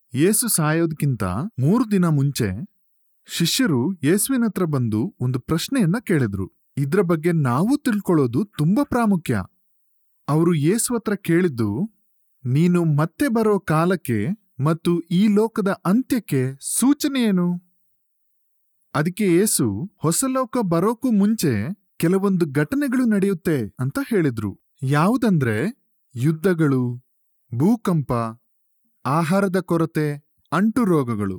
ಯೇಸು ಸಾಯೋದಕ್ಕಿಂತ ಮೂರು ದಿನ ಮುಂಚೆ ಶಿಷ್ಯರು ಯೇಸುವಿನ ಹತ್ರ ಬಂದು ಒಂದು ಪ್ರಶ್ನೆಯನ್ನ ಕೇಳಿದ್ರು ಇದ್ರ ಬಗ್ಗೆ ನಾವು ತಿಳ್ಕೊಳ್ಳೋದು ತುಂಬಾ ಪ್ರಾಮುಖ್ಯ ಅವರು ಯೇಸು ಹತ್ರ ಕೇಳಿದ್ದು ನೀನು ಮತ್ತೆ ಬರೋ ಕಾಲಕ್ಕೆ ಮತ್ತು ಈ ಲೋಕದ ಅಂತ್ಯಕ್ಕೆ ಸೂಚನೆ ಏನು ಅದಕ್ಕೆ ಯೇಸು ಹೊಸ ಲೋಕ ಬರೋಕ್ಕೂ ಮುಂಚೆ ಕೆಲವೊಂದು ಘಟನೆಗಳು ನಡೆಯುತ್ತೆ ಅಂತ ಹೇಳಿದ್ರು ಯಾವುದಂದ್ರೆ ಯುದ್ಧಗಳು ಭೂಕಂಪ ಆಹಾರದ ಕೊರತೆ ಅಂಟು ರೋಗಗಳು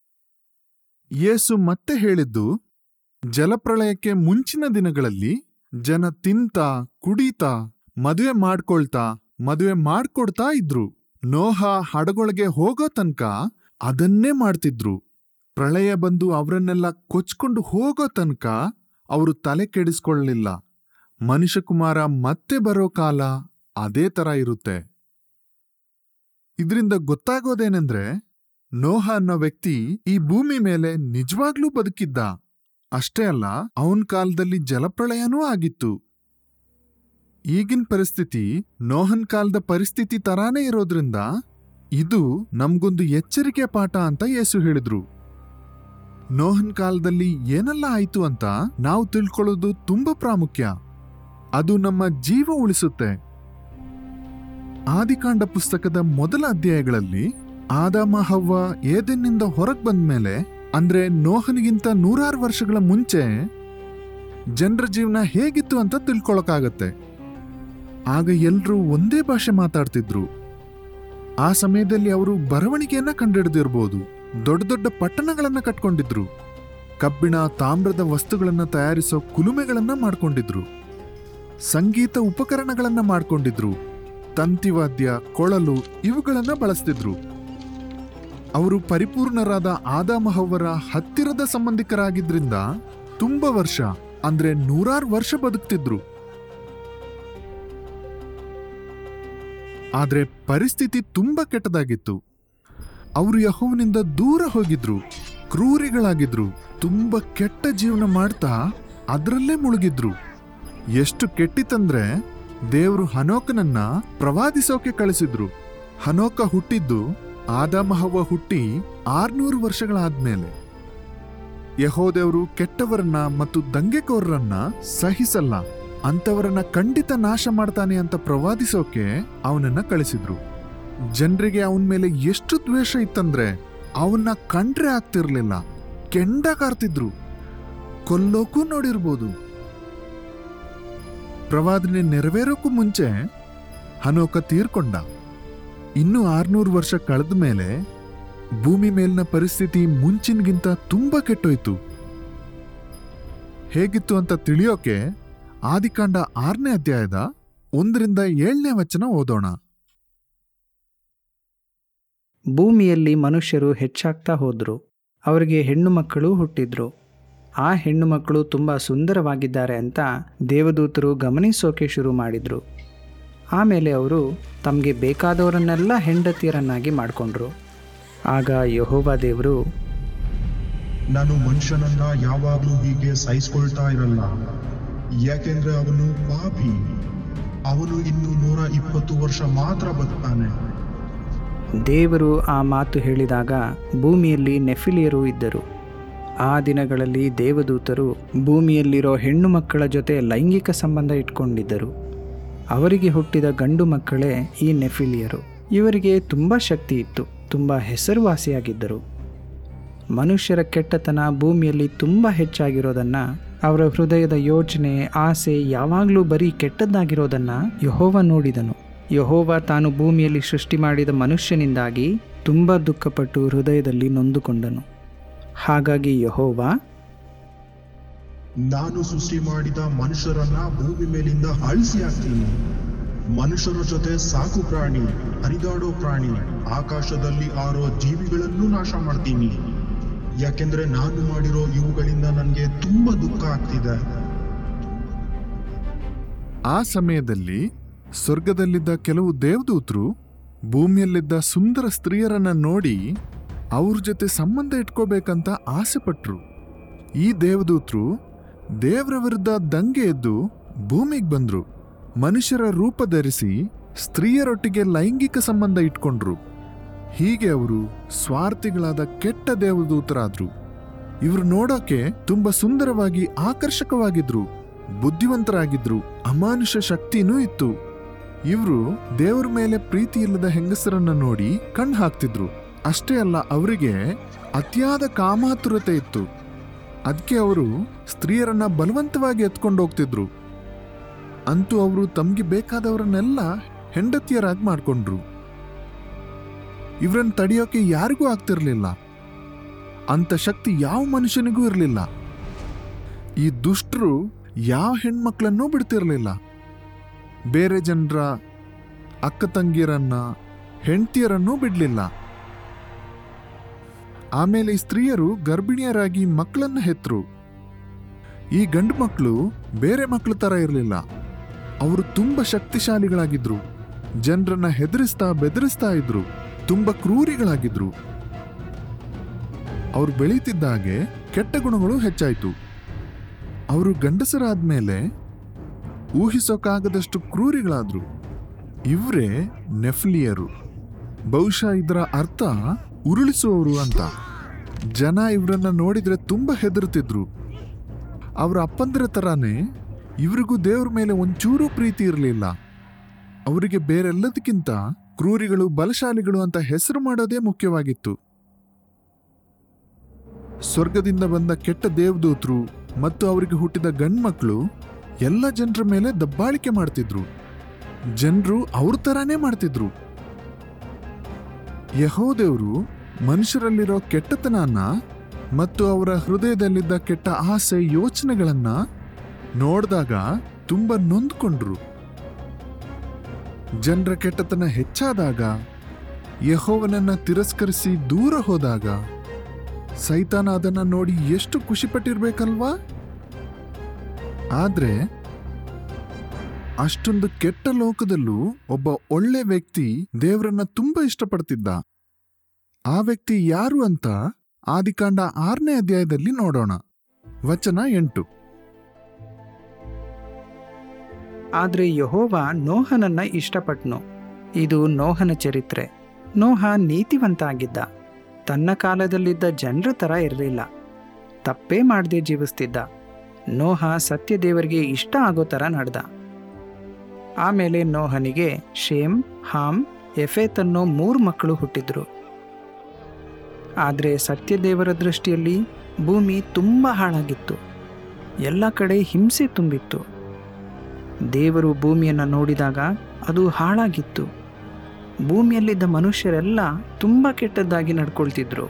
ಯೇಸು ಮತ್ತೆ ಹೇಳಿದ್ದು ಜಲಪ್ರಳಯಕ್ಕೆ ಮುಂಚಿನ ದಿನಗಳಲ್ಲಿ ಜನ ತಿಂತ ಕುಡೀತಾ ಮದುವೆ ಮಾಡ್ಕೊಳ್ತಾ ಮದುವೆ ಮಾಡ್ಕೊಡ್ತಾ ಇದ್ರು ನೋಹ ಹಡಗೊಳಗೆ ಹೋಗೋ ತನಕ ಅದನ್ನೇ ಮಾಡ್ತಿದ್ರು ಪ್ರಳಯ ಬಂದು ಅವರನ್ನೆಲ್ಲ ಕೊಚ್ಕೊಂಡು ಹೋಗೋ ತನಕ ಅವರು ತಲೆ ಕೆಡಿಸ್ಕೊಳ್ಳಲಿಲ್ಲ ಮನುಷ್ಯಕುಮಾರ ಮತ್ತೆ ಬರೋ ಕಾಲ ಅದೇ ತರ ಇರುತ್ತೆ ಇದರಿಂದ ಗೊತ್ತಾಗೋದೇನೆಂದ್ರೆ ನೋಹ ಅನ್ನೋ ವ್ಯಕ್ತಿ ಈ ಭೂಮಿ ಮೇಲೆ ನಿಜವಾಗ್ಲೂ ಬದುಕಿದ್ದ ಅಷ್ಟೇ ಅಲ್ಲ ಅವನ್ ಕಾಲದಲ್ಲಿ ಜಲಪ್ರಳಯನೂ ಆಗಿತ್ತು ಈಗಿನ ಪರಿಸ್ಥಿತಿ ನೋಹನ್ ಕಾಲದ ಪರಿಸ್ಥಿತಿ ತರಾನೇ ಇರೋದ್ರಿಂದ ಇದು ನಮ್ಗೊಂದು ಎಚ್ಚರಿಕೆ ಪಾಠ ಅಂತ ಯೇಸು ಹೇಳಿದ್ರು ನೋಹನ್ ಕಾಲದಲ್ಲಿ ಏನೆಲ್ಲ ಆಯ್ತು ಅಂತ ನಾವು ತಿಳ್ಕೊಳ್ಳೋದು ತುಂಬಾ ಪ್ರಾಮುಖ್ಯ ಅದು ನಮ್ಮ ಜೀವ ಉಳಿಸುತ್ತೆ ಆದಿಕಾಂಡ ಪುಸ್ತಕದ ಮೊದಲ ಅಧ್ಯಾಯಗಳಲ್ಲಿ ಆದಾಮ ಹವ್ವ ಏದೆನ್ನಿಂದ ಹೊರಗ್ ಬಂದ್ಮೇಲೆ ಅಂದ್ರೆ ನೋಹನಿಗಿಂತ ನೂರಾರು ವರ್ಷಗಳ ಮುಂಚೆ ಜನರ ಜೀವನ ಹೇಗಿತ್ತು ಅಂತ ತಿಳ್ಕೊಳಕಾಗತ್ತೆ ಆಗ ಎಲ್ರೂ ಒಂದೇ ಭಾಷೆ ಮಾತಾಡ್ತಿದ್ರು ಆ ಸಮಯದಲ್ಲಿ ಅವರು ಬರವಣಿಗೆಯನ್ನ ಕಂಡಿಡ್ದಿರ್ಬೋದು ದೊಡ್ಡ ದೊಡ್ಡ ಪಟ್ಟಣಗಳನ್ನ ಕಟ್ಕೊಂಡಿದ್ರು ಕಬ್ಬಿಣ ತಾಮ್ರದ ವಸ್ತುಗಳನ್ನ ತಯಾರಿಸೋ ಕುಲುಮೆಗಳನ್ನ ಮಾಡ್ಕೊಂಡಿದ್ರು ಸಂಗೀತ ಉಪಕರಣಗಳನ್ನ ಮಾಡ್ಕೊಂಡಿದ್ರು ತಂತಿವಾದ್ಯ ಕೊಳಲು ಇವುಗಳನ್ನ ಬಳಸ್ತಿದ್ರು ಅವರು ಪರಿಪೂರ್ಣರಾದ ಆದಾಮಹವ್ವರ ಹತ್ತಿರದ ಸಂಬಂಧಿಕರಾಗಿದ್ರಿಂದ ತುಂಬಾ ವರ್ಷ ಅಂದ್ರೆ ನೂರಾರು ವರ್ಷ ಬದುಕ್ತಿದ್ರು ಆದ್ರೆ ಪರಿಸ್ಥಿತಿ ತುಂಬಾ ಕೆಟ್ಟದಾಗಿತ್ತು ಅವರು ಯಹೋವನಿಂದ ದೂರ ಹೋಗಿದ್ರು ಕ್ರೂರಿಗಳಾಗಿದ್ರು ತುಂಬಾ ಕೆಟ್ಟ ಜೀವನ ಮಾಡ್ತಾ ಅದ್ರಲ್ಲೇ ಮುಳುಗಿದ್ರು ಎಷ್ಟು ಕೆಟ್ಟಿತಂದ್ರೆ ದೇವ್ರು ಹನೋಕನನ್ನ ಪ್ರವಾದಿಸೋಕೆ ಕಳಿಸಿದ್ರು ಹನೋಕ ಹುಟ್ಟಿದ್ದು ಆದಾಮಹವ್ವ ಹುಟ್ಟಿ ಆರ್ನೂರು ವರ್ಷಗಳಾದ್ಮೇಲೆ ಯಹೋದೇವರು ಕೆಟ್ಟವರನ್ನ ಮತ್ತು ದಂಗೆಕೋರರನ್ನ ಸಹಿಸಲ್ಲ ಅಂತವರನ್ನ ಖಂಡಿತ ನಾಶ ಮಾಡ್ತಾನೆ ಅಂತ ಪ್ರವಾದಿಸೋಕೆ ಅವನನ್ನ ಕಳಿಸಿದ್ರು ಜನರಿಗೆ ಅವನ ಮೇಲೆ ಎಷ್ಟು ದ್ವೇಷ ಇತ್ತಂದ್ರೆ ಅವನ್ನ ಕಂಡ್ರೆ ಆಗ್ತಿರ್ಲಿಲ್ಲ ಕೆಂಡ ಕಾರ್ತಿದ್ರು ಕೊಲ್ಲೋಕ್ಕೂ ನೋಡಿರ್ಬೋದು ಪ್ರವಾದನೆ ನೆರವೇರೋಕ್ಕೂ ಮುಂಚೆ ಹನೋಕ ತೀರ್ಕೊಂಡ ಇನ್ನು ಆರ್ನೂರು ವರ್ಷ ಕಳೆದ ಮೇಲೆ ಭೂಮಿ ಮೇಲಿನ ಪರಿಸ್ಥಿತಿ ಮುಂಚಿನ್ಗಿಂತ ತುಂಬಾ ಕೆಟ್ಟೋಯ್ತು ಹೇಗಿತ್ತು ಅಂತ ತಿಳಿಯೋಕೆ ಆದಿಕಾಂಡ ಆರನೇ ಅಧ್ಯಾಯದ ಒಂದರಿಂದ ಏಳನೇ ವಚನ ಓದೋಣ ಭೂಮಿಯಲ್ಲಿ ಮನುಷ್ಯರು ಹೆಚ್ಚಾಗ್ತಾ ಹೋದರು ಅವರಿಗೆ ಹೆಣ್ಣು ಮಕ್ಕಳು ಹುಟ್ಟಿದ್ರು ಆ ಹೆಣ್ಣು ಮಕ್ಕಳು ತುಂಬ ಸುಂದರವಾಗಿದ್ದಾರೆ ಅಂತ ದೇವದೂತರು ಗಮನಿಸೋಕೆ ಶುರು ಮಾಡಿದರು ಆಮೇಲೆ ಅವರು ತಮಗೆ ಬೇಕಾದವರನ್ನೆಲ್ಲ ಹೆಂಡತಿಯರನ್ನಾಗಿ ಮಾಡಿಕೊಂಡ್ರು ಆಗ ಯಹೋವ ದೇವರು ನಾನು ಮನುಷ್ಯನನ್ನ ಯಾವಾಗ್ಲೂ ಹೀಗೆ ಸಹಿಸ್ಕೊಳ್ತಾ ಇರಲ್ಲ ಯಾಕೆಂದ್ರೆ ಅವನು ಪಾಪಿ ಅವನು ಇನ್ನು ನೂರ ಇಪ್ಪತ್ತು ವರ್ಷ ಮಾತ್ರ ಬದುಕ್ತಾನೆ ದೇವರು ಆ ಮಾತು ಹೇಳಿದಾಗ ಭೂಮಿಯಲ್ಲಿ ನೆಫಿಲಿಯರು ಇದ್ದರು ಆ ದಿನಗಳಲ್ಲಿ ದೇವದೂತರು ಭೂಮಿಯಲ್ಲಿರೋ ಹೆಣ್ಣು ಮಕ್ಕಳ ಜೊತೆ ಲೈಂಗಿಕ ಸಂಬಂಧ ಇಟ್ಕೊಂಡಿದ್ದರು ಅವರಿಗೆ ಹುಟ್ಟಿದ ಗಂಡು ಮಕ್ಕಳೇ ಈ ನೆಫಿಲಿಯರು ಇವರಿಗೆ ತುಂಬ ಶಕ್ತಿ ಇತ್ತು ತುಂಬ ಹೆಸರುವಾಸಿಯಾಗಿದ್ದರು ಮನುಷ್ಯರ ಕೆಟ್ಟತನ ಭೂಮಿಯಲ್ಲಿ ತುಂಬ ಹೆಚ್ಚಾಗಿರೋದನ್ನು ಅವರ ಹೃದಯದ ಯೋಚನೆ ಆಸೆ ಯಾವಾಗಲೂ ಬರೀ ಕೆಟ್ಟದ್ದಾಗಿರೋದನ್ನು ಯಹೋವ ನೋಡಿದನು ಯಹೋವ ತಾನು ಭೂಮಿಯಲ್ಲಿ ಸೃಷ್ಟಿ ಮಾಡಿದ ಮನುಷ್ಯನಿಂದಾಗಿ ತುಂಬ ದುಃಖಪಟ್ಟು ಹೃದಯದಲ್ಲಿ ನೊಂದುಕೊಂಡನು ಹಾಗಾಗಿ ಯಹೋವ ನಾನು ಸೃಷ್ಟಿ ಮಾಡಿದ ಮನುಷ್ಯರನ್ನ ಭೂಮಿ ಮೇಲಿಂದ ಅಳಿಸಿ ಹಾಕ್ತೀನಿ ಮನುಷ್ಯರ ಜೊತೆ ಸಾಕು ಪ್ರಾಣಿ ಹರಿದಾಡೋ ಪ್ರಾಣಿ ಆಕಾಶದಲ್ಲಿ ಆರೋ ಜೀವಿಗಳನ್ನು ನಾಶ ಮಾಡ್ತೀನಿ ಯಾಕೆಂದ್ರೆ ನಾನು ಮಾಡಿರೋ ಇವುಗಳಿಂದ ನನಗೆ ತುಂಬಾ ದುಃಖ ಆಗ್ತಿದೆ ಆ ಸಮಯದಲ್ಲಿ ಸ್ವರ್ಗದಲ್ಲಿದ್ದ ಕೆಲವು ದೇವದೂತರು ಭೂಮಿಯಲ್ಲಿದ್ದ ಸುಂದರ ಸ್ತ್ರೀಯರನ್ನ ನೋಡಿ ಅವ್ರ ಜೊತೆ ಸಂಬಂಧ ಇಟ್ಕೋಬೇಕಂತ ಆಸೆ ಪಟ್ರು ಈ ದೇವದೂತರು ದೇವರ ವಿರುದ್ಧ ದಂಗೆ ಎದ್ದು ಭೂಮಿಗೆ ಬಂದ್ರು ಮನುಷ್ಯರ ರೂಪ ಧರಿಸಿ ಸ್ತ್ರೀಯರೊಟ್ಟಿಗೆ ಲೈಂಗಿಕ ಸಂಬಂಧ ಇಟ್ಕೊಂಡ್ರು ಹೀಗೆ ಅವರು ಸ್ವಾರ್ಥಿಗಳಾದ ಕೆಟ್ಟ ದೇವದೂತರಾದ್ರು ಇವರು ನೋಡೋಕೆ ತುಂಬಾ ಸುಂದರವಾಗಿ ಆಕರ್ಷಕವಾಗಿದ್ರು ಬುದ್ಧಿವಂತರಾಗಿದ್ರು ಅಮಾನುಷ ಶಕ್ತಿನೂ ಇತ್ತು ಇವರು ದೇವರ ಮೇಲೆ ಪ್ರೀತಿ ಇಲ್ಲದ ಹೆಂಗಸರನ್ನ ನೋಡಿ ಕಣ್ಣು ಹಾಕ್ತಿದ್ರು ಅಷ್ಟೇ ಅಲ್ಲ ಅವರಿಗೆ ಅತಿಯಾದ ಕಾಮಾತುರತೆ ಇತ್ತು ಅದಕ್ಕೆ ಅವರು ಸ್ತ್ರೀಯರನ್ನ ಬಲವಂತವಾಗಿ ಎತ್ಕೊಂಡು ಹೋಗ್ತಿದ್ರು ಅಂತೂ ಅವರು ತಮ್ಗೆ ಬೇಕಾದವರನ್ನೆಲ್ಲ ಹೆಂಡತಿಯರಾಗಿ ಮಾಡ್ಕೊಂಡ್ರು ಇವರನ್ನ ತಡೆಯೋಕೆ ಯಾರಿಗೂ ಆಗ್ತಿರ್ಲಿಲ್ಲ ಅಂತ ಶಕ್ತಿ ಯಾವ ಮನುಷ್ಯನಿಗೂ ಇರಲಿಲ್ಲ ಈ ದುಷ್ಟರು ಯಾವ ಹೆಣ್ಮಕ್ಳನ್ನೂ ಬಿಡ್ತಿರ್ಲಿಲ್ಲ ಬೇರೆ ಜನರ ಅಕ್ಕ ತಂಗಿಯರನ್ನ ಹೆಂಡತಿಯರನ್ನೂ ಬಿಡ್ಲಿಲ್ಲ ಆಮೇಲೆ ಈ ಸ್ತ್ರೀಯರು ಗರ್ಭಿಣಿಯರಾಗಿ ಮಕ್ಕಳನ್ನ ಹೆತ್ತರು ಈ ಗಂಡು ಮಕ್ಕಳು ಬೇರೆ ಮಕ್ಕಳ ತರ ಇರಲಿಲ್ಲ ಅವರು ತುಂಬಾ ಶಕ್ತಿಶಾಲಿಗಳಾಗಿದ್ರು ಜನರನ್ನ ಹೆದರಿಸ್ತಾ ಬೆದರಿಸ್ತಾ ಇದ್ರು ತುಂಬಾ ಕ್ರೂರಿಗಳಾಗಿದ್ರು ಅವ್ರು ಬೆಳೀತಿದ್ದಾಗೆ ಕೆಟ್ಟ ಗುಣಗಳು ಹೆಚ್ಚಾಯ್ತು ಅವರು ಗಂಡಸರಾದ್ಮೇಲೆ ಊಹಿಸೋಕ್ಕಾಗದಷ್ಟು ಕ್ರೂರಿಗಳಾದ್ರು ಇವರೇ ನೆಫ್ಲಿಯರು ಬಹುಶಃ ಇದರ ಅರ್ಥ ಉರುಳಿಸುವವರು ಅಂತ ಜನ ಇವರನ್ನ ನೋಡಿದ್ರೆ ತುಂಬಾ ಹೆದರ್ತಿದ್ರು ಅವರ ಅಪ್ಪಂದಿರ ತರಾನೇ ಇವರಿಗೂ ದೇವ್ರ ಮೇಲೆ ಒಂಚೂರು ಪ್ರೀತಿ ಇರಲಿಲ್ಲ ಅವರಿಗೆ ಬೇರೆಲ್ಲದಕ್ಕಿಂತ ಕ್ರೂರಿಗಳು ಬಲಶಾಲಿಗಳು ಅಂತ ಹೆಸರು ಮಾಡೋದೇ ಮುಖ್ಯವಾಗಿತ್ತು ಸ್ವರ್ಗದಿಂದ ಬಂದ ಕೆಟ್ಟ ದೇವದೂತರು ಮತ್ತು ಅವರಿಗೆ ಹುಟ್ಟಿದ ಗಂಡ್ಮಕ್ಳು ಎಲ್ಲ ಜನರ ಮೇಲೆ ದಬ್ಬಾಳಿಕೆ ಮಾಡ್ತಿದ್ರು ಜನರು ಅವ್ರ ತರಾನೇ ಮಾಡ್ತಿದ್ರು ಯಹೋದೇವರು ಮನುಷ್ಯರಲ್ಲಿರೋ ಕೆಟ್ಟತನನ ಮತ್ತು ಅವರ ಹೃದಯದಲ್ಲಿದ್ದ ಕೆಟ್ಟ ಆಸೆ ಯೋಚನೆಗಳನ್ನ ನೋಡಿದಾಗ ತುಂಬಾ ನೊಂದ್ಕೊಂಡ್ರು ಜನರ ಕೆಟ್ಟತನ ಹೆಚ್ಚಾದಾಗ ಯಹೋವನನ್ನ ತಿರಸ್ಕರಿಸಿ ದೂರ ಹೋದಾಗ ಸೈತಾನ ಅದನ್ನ ನೋಡಿ ಎಷ್ಟು ಖುಷಿಪಟ್ಟಿರ್ಬೇಕಲ್ವಾ ಆದ್ರೆ ಅಷ್ಟೊಂದು ಕೆಟ್ಟ ಲೋಕದಲ್ಲೂ ಒಬ್ಬ ಒಳ್ಳೆ ವ್ಯಕ್ತಿ ದೇವರನ್ನ ತುಂಬಾ ಇಷ್ಟಪಡ್ತಿದ್ದ ಆ ವ್ಯಕ್ತಿ ಯಾರು ಅಂತ ಆದಿಕಾಂಡ ಆರನೇ ಅಧ್ಯಾಯದಲ್ಲಿ ನೋಡೋಣ ವಚನ ಎಂಟು ಆದರೆ ಯಹೋವ ನೋಹನನ್ನ ಇಷ್ಟಪಟ್ನು ಇದು ನೋಹನ ಚರಿತ್ರೆ ನೋಹ ನೀತಿವಂತ ಆಗಿದ್ದ ತನ್ನ ಕಾಲದಲ್ಲಿದ್ದ ಜನರ ಥರ ಇರಲಿಲ್ಲ ತಪ್ಪೇ ಮಾಡದೆ ಜೀವಿಸ್ತಿದ್ದ ನೋಹ ಸತ್ಯದೇವರಿಗೆ ಇಷ್ಟ ಆಗೋ ಥರ ನಡೆದ ಆಮೇಲೆ ನೋಹನಿಗೆ ಶೇಮ್ ಹಾಮ್ ಎಫೇತ್ ಅನ್ನೋ ಮೂರು ಮಕ್ಕಳು ಹುಟ್ಟಿದ್ರು ಆದರೆ ಸತ್ಯದೇವರ ದೃಷ್ಟಿಯಲ್ಲಿ ಭೂಮಿ ತುಂಬ ಹಾಳಾಗಿತ್ತು ಎಲ್ಲ ಕಡೆ ಹಿಂಸೆ ತುಂಬಿತ್ತು ದೇವರು ಭೂಮಿಯನ್ನು ನೋಡಿದಾಗ ಅದು ಹಾಳಾಗಿತ್ತು ಭೂಮಿಯಲ್ಲಿದ್ದ ಮನುಷ್ಯರೆಲ್ಲ ತುಂಬ ಕೆಟ್ಟದ್ದಾಗಿ ನಡ್ಕೊಳ್ತಿದ್ರು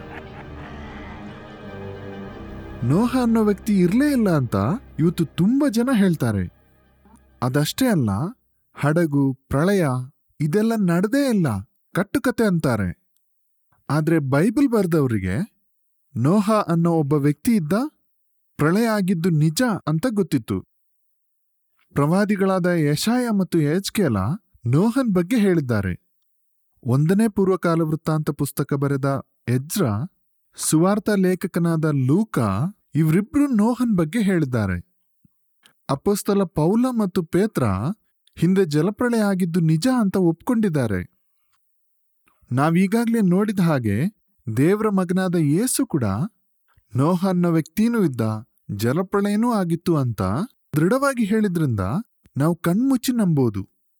ನೋಹ ಅನ್ನೋ ವ್ಯಕ್ತಿ ಇರ್ಲೇ ಇಲ್ಲ ಅಂತ ಇವತ್ತು ತುಂಬಾ ಜನ ಹೇಳ್ತಾರೆ ಅದಷ್ಟೇ ಅಲ್ಲ ಹಡಗು ಪ್ರಳಯ ಇದೆಲ್ಲ ನಡೆದೇ ಇಲ್ಲ ಕಟ್ಟುಕತೆ ಅಂತಾರೆ ಆದ್ರೆ ಬೈಬಲ್ ಬರ್ದವರಿಗೆ ನೋಹ ಅನ್ನೋ ಒಬ್ಬ ವ್ಯಕ್ತಿ ಇದ್ದ ಪ್ರಳಯ ಆಗಿದ್ದು ನಿಜ ಅಂತ ಗೊತ್ತಿತ್ತು ಪ್ರವಾದಿಗಳಾದ ಯಶಾಯ ಮತ್ತು ಯಜ್ಕೇಲ ನೋಹನ್ ಬಗ್ಗೆ ಹೇಳಿದ್ದಾರೆ ಒಂದನೇ ಪೂರ್ವಕಾಲ ವೃತ್ತಾಂತ ಪುಸ್ತಕ ಬರೆದ ಎಜ್ರ ಸುವಾರ್ಥ ಲೇಖಕನಾದ ಲೂಕ ಇವರಿಬ್ರು ನೋಹನ್ ಬಗ್ಗೆ ಹೇಳಿದ್ದಾರೆ ಅಪೋಸ್ತಲ ಪೌಲ ಮತ್ತು ಪೇತ್ರ ಹಿಂದೆ ಜಲಪ್ರಳಯ ಆಗಿದ್ದು ನಿಜ ಅಂತ ಒಪ್ಕೊಂಡಿದ್ದಾರೆ ನಾವೀಗಾಗ್ಲೇ ನೋಡಿದ ಹಾಗೆ ದೇವರ ಮಗನಾದ ಯೇಸು ಕೂಡ ನೋಹ ಅನ್ನೋ ವ್ಯಕ್ತಿನೂ ಇದ್ದ ಜಲಪ್ರಳಯನೂ ಆಗಿತ್ತು ಅಂತ ದೃಢವಾಗಿ ಹೇಳಿದ್ರಿಂದ ನಾವು ಕಣ್ಮುಚ್ಚಿ ನಂಬೋದು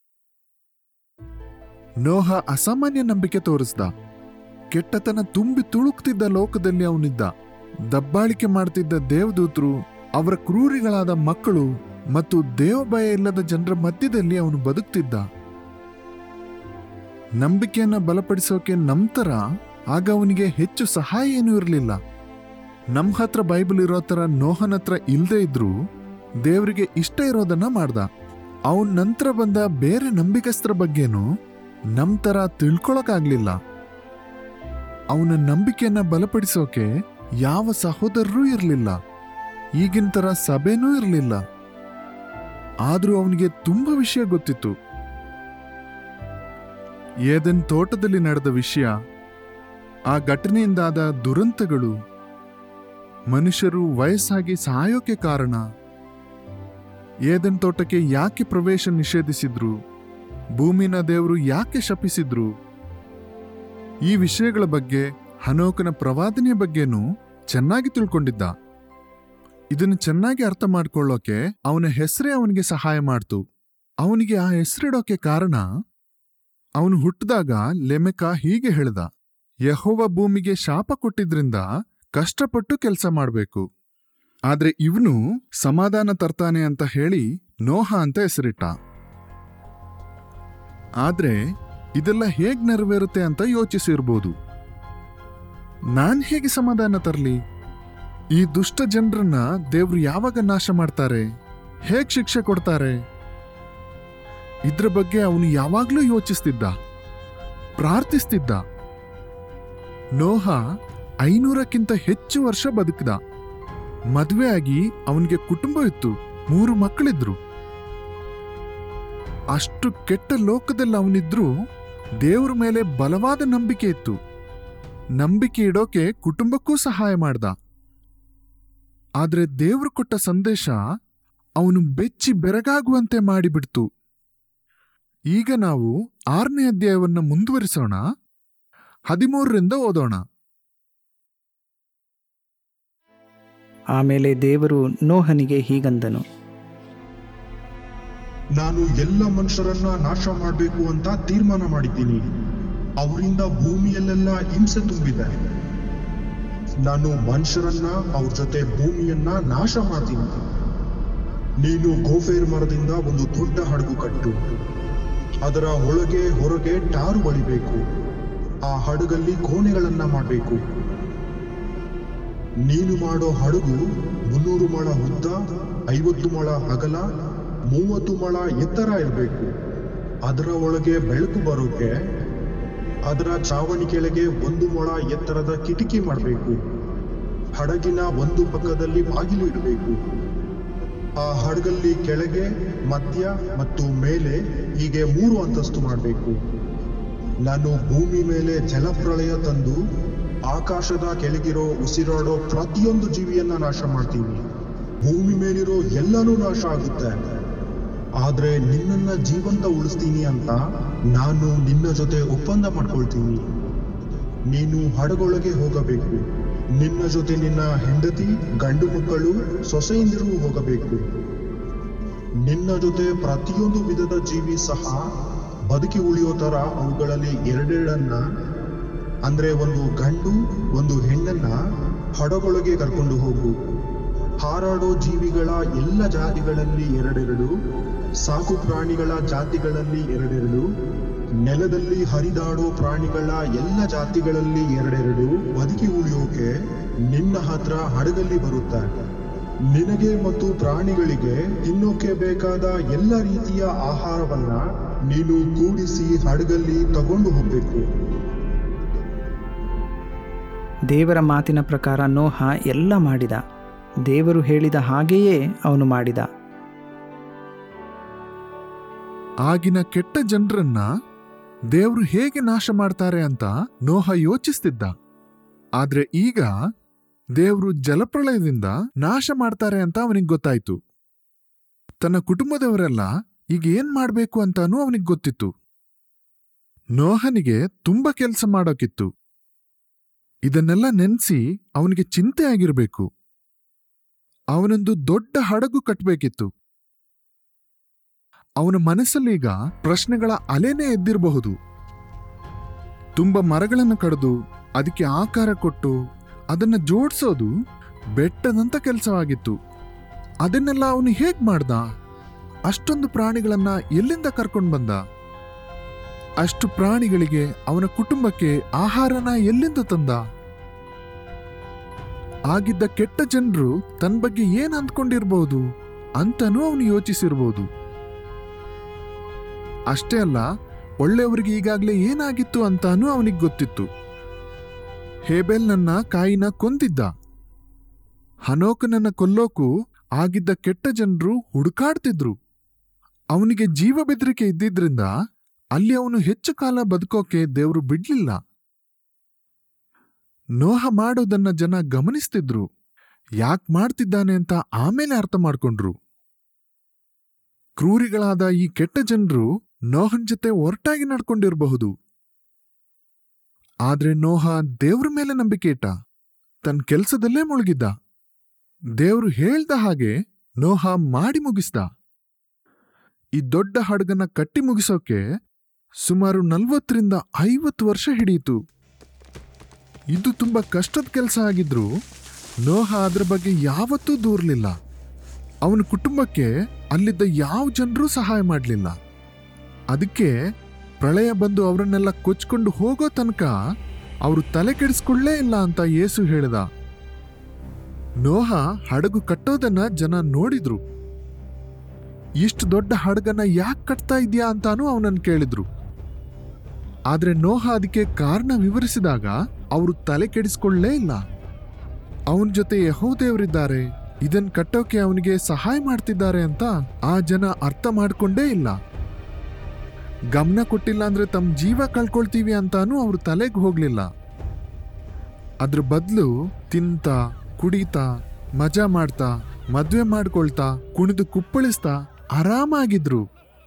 ನೋಹ ಅಸಾಮಾನ್ಯ ನಂಬಿಕೆ ತೋರಿಸ್ದ ಕೆಟ್ಟತನ ತುಂಬಿ ತುಳುಕ್ತಿದ್ದ ಲೋಕದಲ್ಲಿ ಅವನಿದ್ದ ದಬ್ಬಾಳಿಕೆ ಮಾಡ್ತಿದ್ದ ದೇವದೂತರು ಅವರ ಕ್ರೂರಿಗಳಾದ ಮಕ್ಕಳು ಮತ್ತು ದೇವಭಯ ಇಲ್ಲದ ಜನರ ಮಧ್ಯದಲ್ಲಿ ಅವನು ಬದುಕ್ತಿದ್ದ ನಂಬಿಕೆಯನ್ನ ಬಲಪಡಿಸೋಕೆ ನಂತರ ಆಗ ಅವನಿಗೆ ಹೆಚ್ಚು ಸಹಾಯ ಏನೂ ಇರಲಿಲ್ಲ ನಮ್ ಹತ್ರ ಬೈಬಲ್ ಇರೋ ತರ ನೋಹನ್ ಹತ್ರ ಇಲ್ದೇ ಇದ್ರೂ ದೇವರಿಗೆ ಇಷ್ಟ ಇರೋದನ್ನ ಮಾಡ್ದ ಅವನ್ ನಂತರ ಬಂದ ಬೇರೆ ನಂಬಿಕಸ್ತರ ಬಗ್ಗೆನೂ ನಮ್ ತರ ತಿಳ್ಕೊಳಕ್ಕಾಗ್ಲಿಲ್ಲ ಅವನ ನಂಬಿಕೆಯನ್ನ ಬಲಪಡಿಸೋಕೆ ಯಾವ ಸಹೋದರರೂ ಇರಲಿಲ್ಲ ಈಗಿನ ತರ ಸಭೆನೂ ಇರಲಿಲ್ಲ ಆದ್ರೂ ಅವನಿಗೆ ತುಂಬಾ ವಿಷಯ ಗೊತ್ತಿತ್ತು ಏದನ್ ತೋಟದಲ್ಲಿ ನಡೆದ ವಿಷಯ ಆ ಘಟನೆಯಿಂದಾದ ದುರಂತಗಳು ಮನುಷ್ಯರು ವಯಸ್ಸಾಗಿ ಸಾಯೋಕೆ ಕಾರಣ ಏದನ್ ತೋಟಕ್ಕೆ ಯಾಕೆ ಪ್ರವೇಶ ನಿಷೇಧಿಸಿದ್ರು ಭೂಮಿನ ದೇವರು ಯಾಕೆ ಶಪಿಸಿದ್ರು ಈ ವಿಷಯಗಳ ಬಗ್ಗೆ ಹನೋಕನ ಪ್ರವಾದನೆಯ ಬಗ್ಗೆನೂ ಚೆನ್ನಾಗಿ ತಿಳ್ಕೊಂಡಿದ್ದ ಇದನ್ನು ಚೆನ್ನಾಗಿ ಅರ್ಥ ಮಾಡ್ಕೊಳ್ಳೋಕೆ ಅವನ ಹೆಸರೇ ಅವನಿಗೆ ಸಹಾಯ ಮಾಡ್ತು ಅವನಿಗೆ ಆ ಹೆಸರಿಡೋಕೆ ಕಾರಣ ಅವನು ಹುಟ್ಟಿದಾಗ ಲೆಮೆಕ ಹೀಗೆ ಹೇಳ್ದ ಯಹೋವ ಭೂಮಿಗೆ ಶಾಪ ಕೊಟ್ಟಿದ್ರಿಂದ ಕಷ್ಟಪಟ್ಟು ಕೆಲಸ ಮಾಡ್ಬೇಕು ಆದ್ರೆ ಇವನು ಸಮಾಧಾನ ತರ್ತಾನೆ ಅಂತ ಹೇಳಿ ನೋಹ ಅಂತ ಹೆಸರಿಟ್ಟ ಆದ್ರೆ ಇದೆಲ್ಲ ಹೇಗ್ ನೆರವೇರುತ್ತೆ ಅಂತ ಯೋಚಿಸಿರ್ಬೋದು ನಾನ್ ಹೇಗೆ ಸಮಾಧಾನ ತರ್ಲಿ ಈ ದುಷ್ಟ ಜನರನ್ನ ದೇವ್ರು ಯಾವಾಗ ನಾಶ ಮಾಡ್ತಾರೆ ಹೇಗ್ ಶಿಕ್ಷೆ ಕೊಡ್ತಾರೆ ಇದ್ರ ಬಗ್ಗೆ ಅವನು ಯಾವಾಗ್ಲೂ ಯೋಚಿಸ್ತಿದ್ದ ಪ್ರಾರ್ಥಿಸ್ತಿದ್ದ ನೋಹ ಐನೂರಕ್ಕಿಂತ ಹೆಚ್ಚು ವರ್ಷ ಬದುಕಿದ ಮದುವೆ ಆಗಿ ಅವನಿಗೆ ಕುಟುಂಬ ಇತ್ತು ಮೂರು ಮಕ್ಕಳಿದ್ರು ಅಷ್ಟು ಕೆಟ್ಟ ಲೋಕದಲ್ಲಿ ಅವನಿದ್ರೂ ದೇವ್ರ ಮೇಲೆ ಬಲವಾದ ನಂಬಿಕೆ ಇತ್ತು ನಂಬಿಕೆ ಇಡೋಕೆ ಕುಟುಂಬಕ್ಕೂ ಸಹಾಯ ಮಾಡ್ದ ಆದ್ರೆ ದೇವ್ರು ಕೊಟ್ಟ ಸಂದೇಶ ಅವನು ಬೆಚ್ಚಿ ಬೆರಗಾಗುವಂತೆ ಮಾಡಿಬಿಡ್ತು ಈಗ ನಾವು ಆರನೇ ಅಧ್ಯಾಯವನ್ನ ಮುಂದುವರಿಸೋಣ ಹದಿಮೂರರಿಂದ ಓದೋಣ ಆಮೇಲೆ ದೇವರು ನೋಹನಿಗೆ ಹೀಗಂದನು ನಾನು ಎಲ್ಲ ಮನುಷ್ಯರನ್ನ ನಾಶ ಮಾಡಬೇಕು ಅಂತ ತೀರ್ಮಾನ ಮಾಡಿದ್ದೀನಿ ಅವರಿಂದ ಭೂಮಿಯಲ್ಲೆಲ್ಲ ಹಿಂಸೆ ತುಂಬಿದೆ ನಾನು ಮನುಷ್ಯರನ್ನ ಅವ್ರ ಜೊತೆ ಭೂಮಿಯನ್ನ ನಾಶ ಮಾಡ್ತೀನಿ ನೀನು ಗೋಫೇರ್ ಮರದಿಂದ ಒಂದು ದೊಡ್ಡ ಹಡಗು ಕಟ್ಟು ಅದರ ಒಳಗೆ ಹೊರಗೆ ಟಾರು ಬಳಿಬೇಕು ಆ ಹಡಗಲ್ಲಿ ಕೋಣೆಗಳನ್ನ ಮಾಡಬೇಕು ನೀನು ಮಾಡೋ ಹಡಗು ಮುನ್ನೂರು ಮೊಳ ಉದ್ದ ಐವತ್ತು ಮೊಳ ಅಗಲ ಮೂವತ್ತು ಮೊಳ ಎತ್ತರ ಇರಬೇಕು ಅದರ ಒಳಗೆ ಬೆಳಕು ಬರೋಕೆ ಅದರ ಚಾವಣಿ ಕೆಳಗೆ ಒಂದು ಮೊಳ ಎತ್ತರದ ಕಿಟಕಿ ಮಾಡಬೇಕು ಹಡಗಿನ ಒಂದು ಪಕ್ಕದಲ್ಲಿ ಬಾಗಿಲು ಇಡಬೇಕು ಆ ಹಡಗಲ್ಲಿ ಕೆಳಗೆ ಮಧ್ಯ ಮತ್ತು ಮೇಲೆ ಹೀಗೆ ಮೂರು ಅಂತಸ್ತು ಮಾಡಬೇಕು ನಾನು ಭೂಮಿ ಮೇಲೆ ಜಲಪ್ರಳಯ ತಂದು ಆಕಾಶದ ಕೆಳಗಿರೋ ಉಸಿರಾಡೋ ಪ್ರತಿಯೊಂದು ಜೀವಿಯನ್ನ ನಾಶ ಮಾಡ್ತೀನಿ ಭೂಮಿ ಮೇಲಿರೋ ಎಲ್ಲನೂ ನಾಶ ಆಗುತ್ತೆ ಆದ್ರೆ ನಿನ್ನನ್ನ ಜೀವಂತ ಉಳಿಸ್ತೀನಿ ಅಂತ ನಾನು ನಿನ್ನ ಜೊತೆ ಒಪ್ಪಂದ ಮಾಡ್ಕೊಳ್ತೀನಿ ನೀನು ಹಡಗೊಳಗೆ ಹೋಗಬೇಕು ನಿನ್ನ ಜೊತೆ ನಿನ್ನ ಹೆಂಡತಿ ಗಂಡು ಮಕ್ಕಳು ಸೊಸೆಯಿಂದಿರೂ ಹೋಗಬೇಕು ನಿನ್ನ ಜೊತೆ ಪ್ರತಿಯೊಂದು ವಿಧದ ಜೀವಿ ಸಹ ಬದುಕಿ ಉಳಿಯೋ ತರ ಅವುಗಳಲ್ಲಿ ಎರಡೆರಡನ್ನ ಅಂದ್ರೆ ಒಂದು ಗಂಡು ಒಂದು ಹೆಣ್ಣನ್ನ ಹಡಗೊಳಗೆ ಕರ್ಕೊಂಡು ಹೋಗು ಹಾರಾಡೋ ಜೀವಿಗಳ ಎಲ್ಲ ಜಾತಿಗಳಲ್ಲಿ ಎರಡೆರಡು ಸಾಕು ಪ್ರಾಣಿಗಳ ಜಾತಿಗಳಲ್ಲಿ ಎರಡೆರಡು ನೆಲದಲ್ಲಿ ಹರಿದಾಡೋ ಪ್ರಾಣಿಗಳ ಎಲ್ಲ ಜಾತಿಗಳಲ್ಲಿ ಎರಡೆರಡು ಬದುಕಿ ಉಳಿಯೋಕೆ ನಿನ್ನ ಹತ್ರ ಹಡಗಲ್ಲಿ ಬರುತ್ತೆ ನಿನಗೆ ಮತ್ತು ಪ್ರಾಣಿಗಳಿಗೆ ತಿನ್ನೋಕೆ ಬೇಕಾದ ಎಲ್ಲ ರೀತಿಯ ಆಹಾರವನ್ನ ನೀನು ಕೂಡಿಸಿ ಹಡಗಲ್ಲಿ ತಗೊಂಡು ಹೋಗ್ಬೇಕು ದೇವರ ಮಾತಿನ ಪ್ರಕಾರ ನೋಹ ಎಲ್ಲ ಮಾಡಿದ ದೇವರು ಹೇಳಿದ ಹಾಗೆಯೇ ಅವನು ಮಾಡಿದ ಆಗಿನ ಕೆಟ್ಟ ಜನರನ್ನ ದೇವ್ರು ಹೇಗೆ ನಾಶ ಮಾಡ್ತಾರೆ ಅಂತ ನೋಹ ಯೋಚಿಸ್ತಿದ್ದ ಆದ್ರೆ ಈಗ ದೇವ್ರು ಜಲಪ್ರಳಯದಿಂದ ನಾಶ ಮಾಡ್ತಾರೆ ಅಂತ ಅವನಿಗೆ ಗೊತ್ತಾಯ್ತು ತನ್ನ ಕುಟುಂಬದವರೆಲ್ಲ ಈಗ ಏನ್ ಮಾಡ್ಬೇಕು ಅಂತಾನೂ ಅವನಿಗೆ ಗೊತ್ತಿತ್ತು ನೋಹನಿಗೆ ತುಂಬಾ ಕೆಲಸ ಮಾಡೋಕಿತ್ತು ಇದನ್ನೆಲ್ಲ ನೆನ್ಸಿ ಅವನಿಗೆ ಚಿಂತೆ ಆಗಿರ್ಬೇಕು ಅವನೊಂದು ದೊಡ್ಡ ಹಡಗು ಕಟ್ಬೇಕಿತ್ತು ಅವನ ಮನಸ್ಸಲ್ಲೀಗ ಪ್ರಶ್ನೆಗಳ ಅಲೆನೇ ಎದ್ದಿರಬಹುದು ತುಂಬ ಮರಗಳನ್ನು ಕಡಿದು ಅದಕ್ಕೆ ಆಕಾರ ಕೊಟ್ಟು ಅದನ್ನ ಜೋಡ್ಸೋದು ಬೆಟ್ಟದಂತ ಕೆಲಸವಾಗಿತ್ತು ಅದನ್ನೆಲ್ಲ ಅವನು ಹೇಗ್ ಮಾಡ್ದ ಅಷ್ಟೊಂದು ಪ್ರಾಣಿಗಳನ್ನ ಎಲ್ಲಿಂದ ಕರ್ಕೊಂಡ್ ಬಂದ ಅಷ್ಟು ಪ್ರಾಣಿಗಳಿಗೆ ಅವನ ಕುಟುಂಬಕ್ಕೆ ಆಹಾರನ ಎಲ್ಲಿಂದ ತಂದ ಆಗಿದ್ದ ಕೆಟ್ಟ ಜನರು ತನ್ನ ಬಗ್ಗೆ ಏನ್ ಅಂದ್ಕೊಂಡಿರ್ಬಹುದು ಅಂತನೂ ಅವನು ಯೋಚಿಸಿರ್ಬೋದು ಅಷ್ಟೇ ಅಲ್ಲ ಒಳ್ಳೆಯವರಿಗೆ ಈಗಾಗಲೇ ಏನಾಗಿತ್ತು ಅಂತಾನೂ ಅವನಿಗೆ ಗೊತ್ತಿತ್ತು ಹೇಬೆಲ್ನನ್ನ ಕಾಯಿನ ಕೊಂದಿದ್ದ ಹನೋಕನನ್ನ ಕೊಲ್ಲೋಕು ಆಗಿದ್ದ ಕೆಟ್ಟ ಜನರು ಹುಡುಕಾಡ್ತಿದ್ರು ಅವನಿಗೆ ಜೀವ ಬೆದರಿಕೆ ಇದ್ದಿದ್ರಿಂದ ಅಲ್ಲಿ ಅವನು ಹೆಚ್ಚು ಕಾಲ ಬದುಕೋಕೆ ದೇವ್ರು ಬಿಡ್ಲಿಲ್ಲ ನೋಹ ಮಾಡೋದನ್ನ ಜನ ಗಮನಿಸ್ತಿದ್ರು ಯಾಕ್ ಮಾಡ್ತಿದ್ದಾನೆ ಅಂತ ಆಮೇಲೆ ಅರ್ಥ ಮಾಡ್ಕೊಂಡ್ರು ಕ್ರೂರಿಗಳಾದ ಈ ಕೆಟ್ಟ ಜನರು ನೋಹನ್ ಜೊತೆ ಒರಟಾಗಿ ನಡ್ಕೊಂಡಿರಬಹುದು ಆದ್ರೆ ನೋಹ ದೇವ್ರ ಮೇಲೆ ನಂಬಿಕೆ ಇಟ್ಟ ತನ್ನ ಕೆಲ್ಸದಲ್ಲೇ ಮುಳುಗಿದ್ದ ದೇವ್ರು ಹೇಳ್ದ ಹಾಗೆ ನೋಹ ಮಾಡಿ ಮುಗಿಸ್ದ ಈ ದೊಡ್ಡ ಹಡಗನ್ನ ಕಟ್ಟಿ ಮುಗಿಸೋಕೆ ಸುಮಾರು ನಲ್ವತ್ತರಿಂದ ಐವತ್ತು ವರ್ಷ ಹಿಡಿಯಿತು ಇದು ತುಂಬಾ ಕಷ್ಟದ ಕೆಲಸ ಆಗಿದ್ರೂ ನೋಹ ಅದ್ರ ಬಗ್ಗೆ ಯಾವತ್ತೂ ದೂರ್ಲಿಲ್ಲ ಅವನ ಕುಟುಂಬಕ್ಕೆ ಅಲ್ಲಿದ್ದ ಯಾವ ಜನರೂ ಸಹಾಯ ಮಾಡಲಿಲ್ಲ ಅದಕ್ಕೆ ಪ್ರಳಯ ಬಂದು ಅವರನ್ನೆಲ್ಲ ಕೊಚ್ಕೊಂಡು ಹೋಗೋ ತನಕ ಅವರು ತಲೆ ಕೆಡಿಸ್ಕೊಳ್ಳೇ ಇಲ್ಲ ಅಂತ ಯೇಸು ಹೇಳಿದ ನೋಹ ಹಡಗು ಕಟ್ಟೋದನ್ನ ಜನ ನೋಡಿದ್ರು ಇಷ್ಟು ದೊಡ್ಡ ಹಡಗನ್ನ ಯಾಕೆ ಕಟ್ತಾ ಇದೀಯಾ ಅಂತಾನೂ ಅವನನ್ನು ಕೇಳಿದ್ರು ಆದ್ರೆ ನೋಹ ಅದಕ್ಕೆ ಕಾರಣ ವಿವರಿಸಿದಾಗ ಅವರು ತಲೆ ಕೆಡಿಸ್ಕೊಳ್ಳೇ ಇಲ್ಲ ಅವನ ಜೊತೆ ಯಹೋದೇವರಿದ್ದಾರೆ ಇದನ್ ಕಟ್ಟೋಕೆ ಅವನಿಗೆ ಸಹಾಯ ಮಾಡ್ತಿದ್ದಾರೆ ಅಂತ ಆ ಜನ ಅರ್ಥ ಮಾಡ್ಕೊಂಡೇ ಇಲ್ಲ ಗಮನ ಕೊಟ್ಟಿಲ್ಲ ಅಂದ್ರೆ ತಮ್ಮ ಜೀವ ಕಳ್ಕೊಳ್ತೀವಿ ಅಂತಾನೂ ಅವ್ರ ತಲೆಗೆ ಹೋಗ್ಲಿಲ್ಲ ಅದ್ರ ಬದಲು ತಿಂತ ಕುಡಿತಾ ಮಜಾ ಮಾಡ್ತಾ ಮದ್ವೆ ಮಾಡ್ಕೊಳ್ತಾ ಕುಣಿದು ಕುಪ್ಪಳಿಸ್ತಾ ಆರಾಮಾಗಿದ್ರು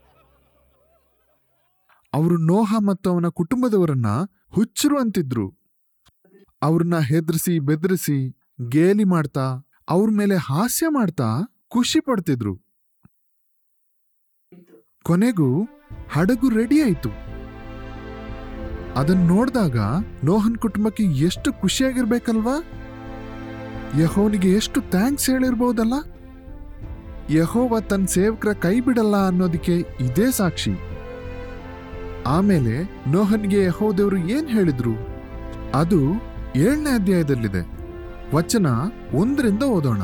ಅವರು ನೋಹ ಮತ್ತು ಅವನ ಕುಟುಂಬದವರನ್ನ ಹುಚ್ಚರು ಅಂತಿದ್ರು ಅವ್ರನ್ನ ಹೆದರ್ಸಿ ಬೆದರಿಸಿ ಗೇಲಿ ಮಾಡ್ತಾ ಅವ್ರ ಮೇಲೆ ಹಾಸ್ಯ ಮಾಡ್ತಾ ಖುಷಿ ಪಡ್ತಿದ್ರು ಕೊನೆಗೂ ಹಡಗು ರೆಡಿ ಆಯ್ತು ಅದನ್ನ ನೋಡಿದಾಗ ನೋಹನ್ ಕುಟುಂಬಕ್ಕೆ ಎಷ್ಟು ಖುಷಿಯಾಗಿರ್ಬೇಕಲ್ವಾ ಯಹೋನಿಗೆ ಎಷ್ಟು ಥ್ಯಾಂಕ್ಸ್ ಹೇಳಿರ್ಬೋದಲ್ಲ ಯಹೋವ ತನ್ನ ಸೇವಕರ ಕೈ ಬಿಡಲ್ಲ ಅನ್ನೋದಕ್ಕೆ ಇದೇ ಸಾಕ್ಷಿ ಆಮೇಲೆ ನೋಹನ್ಗೆ ಯಹೋದೇವರು ಏನ್ ಹೇಳಿದ್ರು ಅದು ಏಳನೇ ಅಧ್ಯಾಯದಲ್ಲಿದೆ ವಚನ ಒಂದರಿಂದ ಓದೋಣ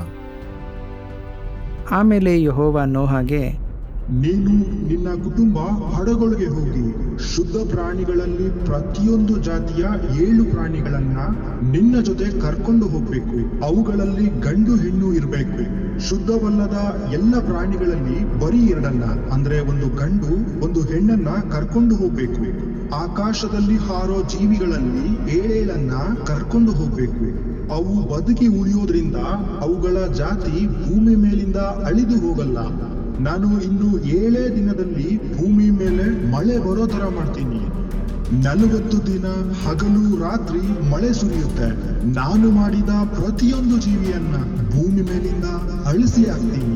ಆಮೇಲೆ ಯಹೋವ ನೋಹಾಗೆ ನೀನು ನಿನ್ನ ಕುಟುಂಬ ಹಡಗೊಳಗೆ ಹೋಗಿ ಶುದ್ಧ ಪ್ರಾಣಿಗಳಲ್ಲಿ ಪ್ರತಿಯೊಂದು ಜಾತಿಯ ಏಳು ಪ್ರಾಣಿಗಳನ್ನ ನಿನ್ನ ಜೊತೆ ಕರ್ಕೊಂಡು ಹೋಗ್ಬೇಕು ಅವುಗಳಲ್ಲಿ ಗಂಡು ಹೆಣ್ಣು ಇರಬೇಕು ಶುದ್ಧವಲ್ಲದ ಎಲ್ಲ ಪ್ರಾಣಿಗಳಲ್ಲಿ ಬರೀ ಎರಡನ್ನ ಅಂದ್ರೆ ಒಂದು ಗಂಡು ಒಂದು ಹೆಣ್ಣನ್ನ ಕರ್ಕೊಂಡು ಹೋಗ್ಬೇಕು ಆಕಾಶದಲ್ಲಿ ಹಾರೋ ಜೀವಿಗಳಲ್ಲಿ ಏಳೇಳನ್ನ ಕರ್ಕೊಂಡು ಹೋಗ್ಬೇಕು ಅವು ಬದುಕಿ ಉಳಿಯೋದ್ರಿಂದ ಅವುಗಳ ಜಾತಿ ಭೂಮಿ ಮೇಲಿಂದ ಅಳಿದು ಹೋಗಲ್ಲ ನಾನು ಇನ್ನು ಏಳೇ ದಿನದಲ್ಲಿ ಭೂಮಿ ಮೇಲೆ ಮಳೆ ಬರೋ ತರ ಮಾಡ್ತೀನಿ ನಲವತ್ತು ದಿನ ಹಗಲು ರಾತ್ರಿ ಮಳೆ ಸುರಿಯುತ್ತೆ ನಾನು ಮಾಡಿದ ಪ್ರತಿಯೊಂದು ಜೀವಿಯನ್ನ ಭೂಮಿ ಮೇಲಿಂದ ಅಳಿಸಿ ಹಾಕ್ತೀನಿ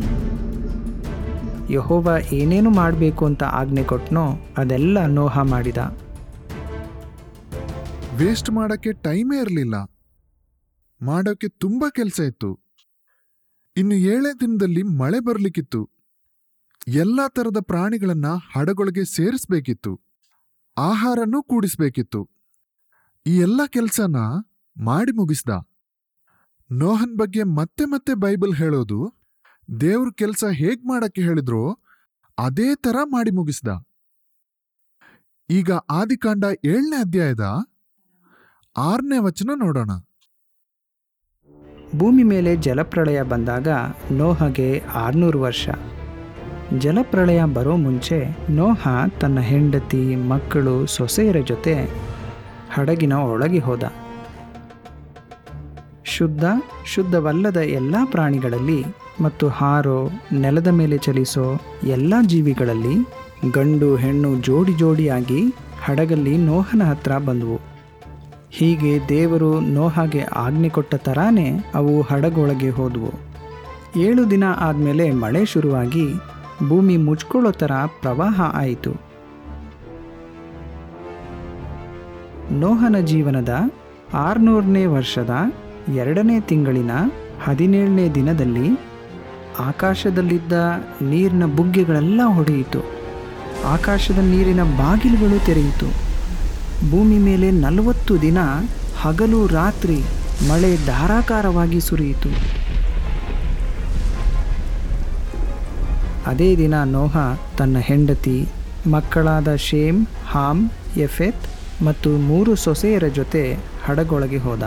ಯಹೋವ ಏನೇನು ಮಾಡಬೇಕು ಅಂತ ಆಜ್ಞೆ ಕೊಟ್ನೋ ಅದೆಲ್ಲ ನೋಹ ಮಾಡಿದ ವೇಸ್ಟ್ ಮಾಡಕ್ಕೆ ಟೈಮೇ ಇರಲಿಲ್ಲ ಮಾಡೋಕೆ ತುಂಬಾ ಕೆಲಸ ಇತ್ತು ಇನ್ನು ಏಳೇ ದಿನದಲ್ಲಿ ಮಳೆ ಬರ್ಲಿಕ್ಕಿತ್ತು ಎಲ್ಲಾ ತರದ ಪ್ರಾಣಿಗಳನ್ನ ಹಡಗೊಳಗೆ ಸೇರಿಸ್ಬೇಕಿತ್ತು ಆಹಾರನೂ ಕೂಡಿಸ್ಬೇಕಿತ್ತು ಈ ಎಲ್ಲ ಕೆಲ್ಸನ ಮಾಡಿ ಮುಗಿಸ್ದ ನೋಹನ್ ಬಗ್ಗೆ ಮತ್ತೆ ಮತ್ತೆ ಬೈಬಲ್ ಹೇಳೋದು ದೇವ್ರ ಕೆಲ್ಸ ಹೇಗ್ ಮಾಡಕ್ಕೆ ಹೇಳಿದ್ರೋ ಅದೇ ತರ ಮಾಡಿ ಮುಗಿಸ್ದ ಈಗ ಆದಿಕಾಂಡ ಏಳನೇ ಅಧ್ಯಾಯದ ಆರನೇ ವಚನ ನೋಡೋಣ ಭೂಮಿ ಮೇಲೆ ಜಲಪ್ರಳಯ ಬಂದಾಗ ನೋಹಗೆ ಆರ್ನೂರು ವರ್ಷ ಜಲಪ್ರಳಯ ಬರೋ ಮುಂಚೆ ನೋಹ ತನ್ನ ಹೆಂಡತಿ ಮಕ್ಕಳು ಸೊಸೆಯರ ಜೊತೆ ಹಡಗಿನ ಒಳಗೆ ಹೋದ ಶುದ್ಧ ಶುದ್ಧವಲ್ಲದ ಎಲ್ಲ ಪ್ರಾಣಿಗಳಲ್ಲಿ ಮತ್ತು ಹಾರೋ ನೆಲದ ಮೇಲೆ ಚಲಿಸೋ ಎಲ್ಲ ಜೀವಿಗಳಲ್ಲಿ ಗಂಡು ಹೆಣ್ಣು ಜೋಡಿ ಜೋಡಿಯಾಗಿ ಹಡಗಲ್ಲಿ ನೋಹನ ಹತ್ರ ಬಂದವು ಹೀಗೆ ದೇವರು ನೋಹಾಗೆ ಆಜ್ಞೆ ಕೊಟ್ಟ ತರಾನೇ ಅವು ಹಡಗೊಳಗೆ ಹೋದವು ಏಳು ದಿನ ಆದಮೇಲೆ ಮಳೆ ಶುರುವಾಗಿ ಭೂಮಿ ಮುಚ್ಕೊಳ್ಳೋ ಥರ ಪ್ರವಾಹ ಆಯಿತು ನೋಹನ ಜೀವನದ ಆರುನೂರನೇ ವರ್ಷದ ಎರಡನೇ ತಿಂಗಳಿನ ಹದಿನೇಳನೇ ದಿನದಲ್ಲಿ ಆಕಾಶದಲ್ಲಿದ್ದ ನೀರಿನ ಬುಗ್ಗೆಗಳೆಲ್ಲ ಹೊಡೆಯಿತು ಆಕಾಶದ ನೀರಿನ ಬಾಗಿಲುಗಳು ತೆರೆಯಿತು ಭೂಮಿ ಮೇಲೆ ನಲವತ್ತು ದಿನ ಹಗಲು ರಾತ್ರಿ ಮಳೆ ಧಾರಾಕಾರವಾಗಿ ಸುರಿಯಿತು ಅದೇ ದಿನ ನೋಹ ತನ್ನ ಹೆಂಡತಿ ಮಕ್ಕಳಾದ ಶೇಮ್ ಹಾಮ್ ಎಫೆತ್ ಮತ್ತು ಮೂರು ಸೊಸೆಯರ ಜೊತೆ ಹಡಗೊಳಗೆ ಹೋದ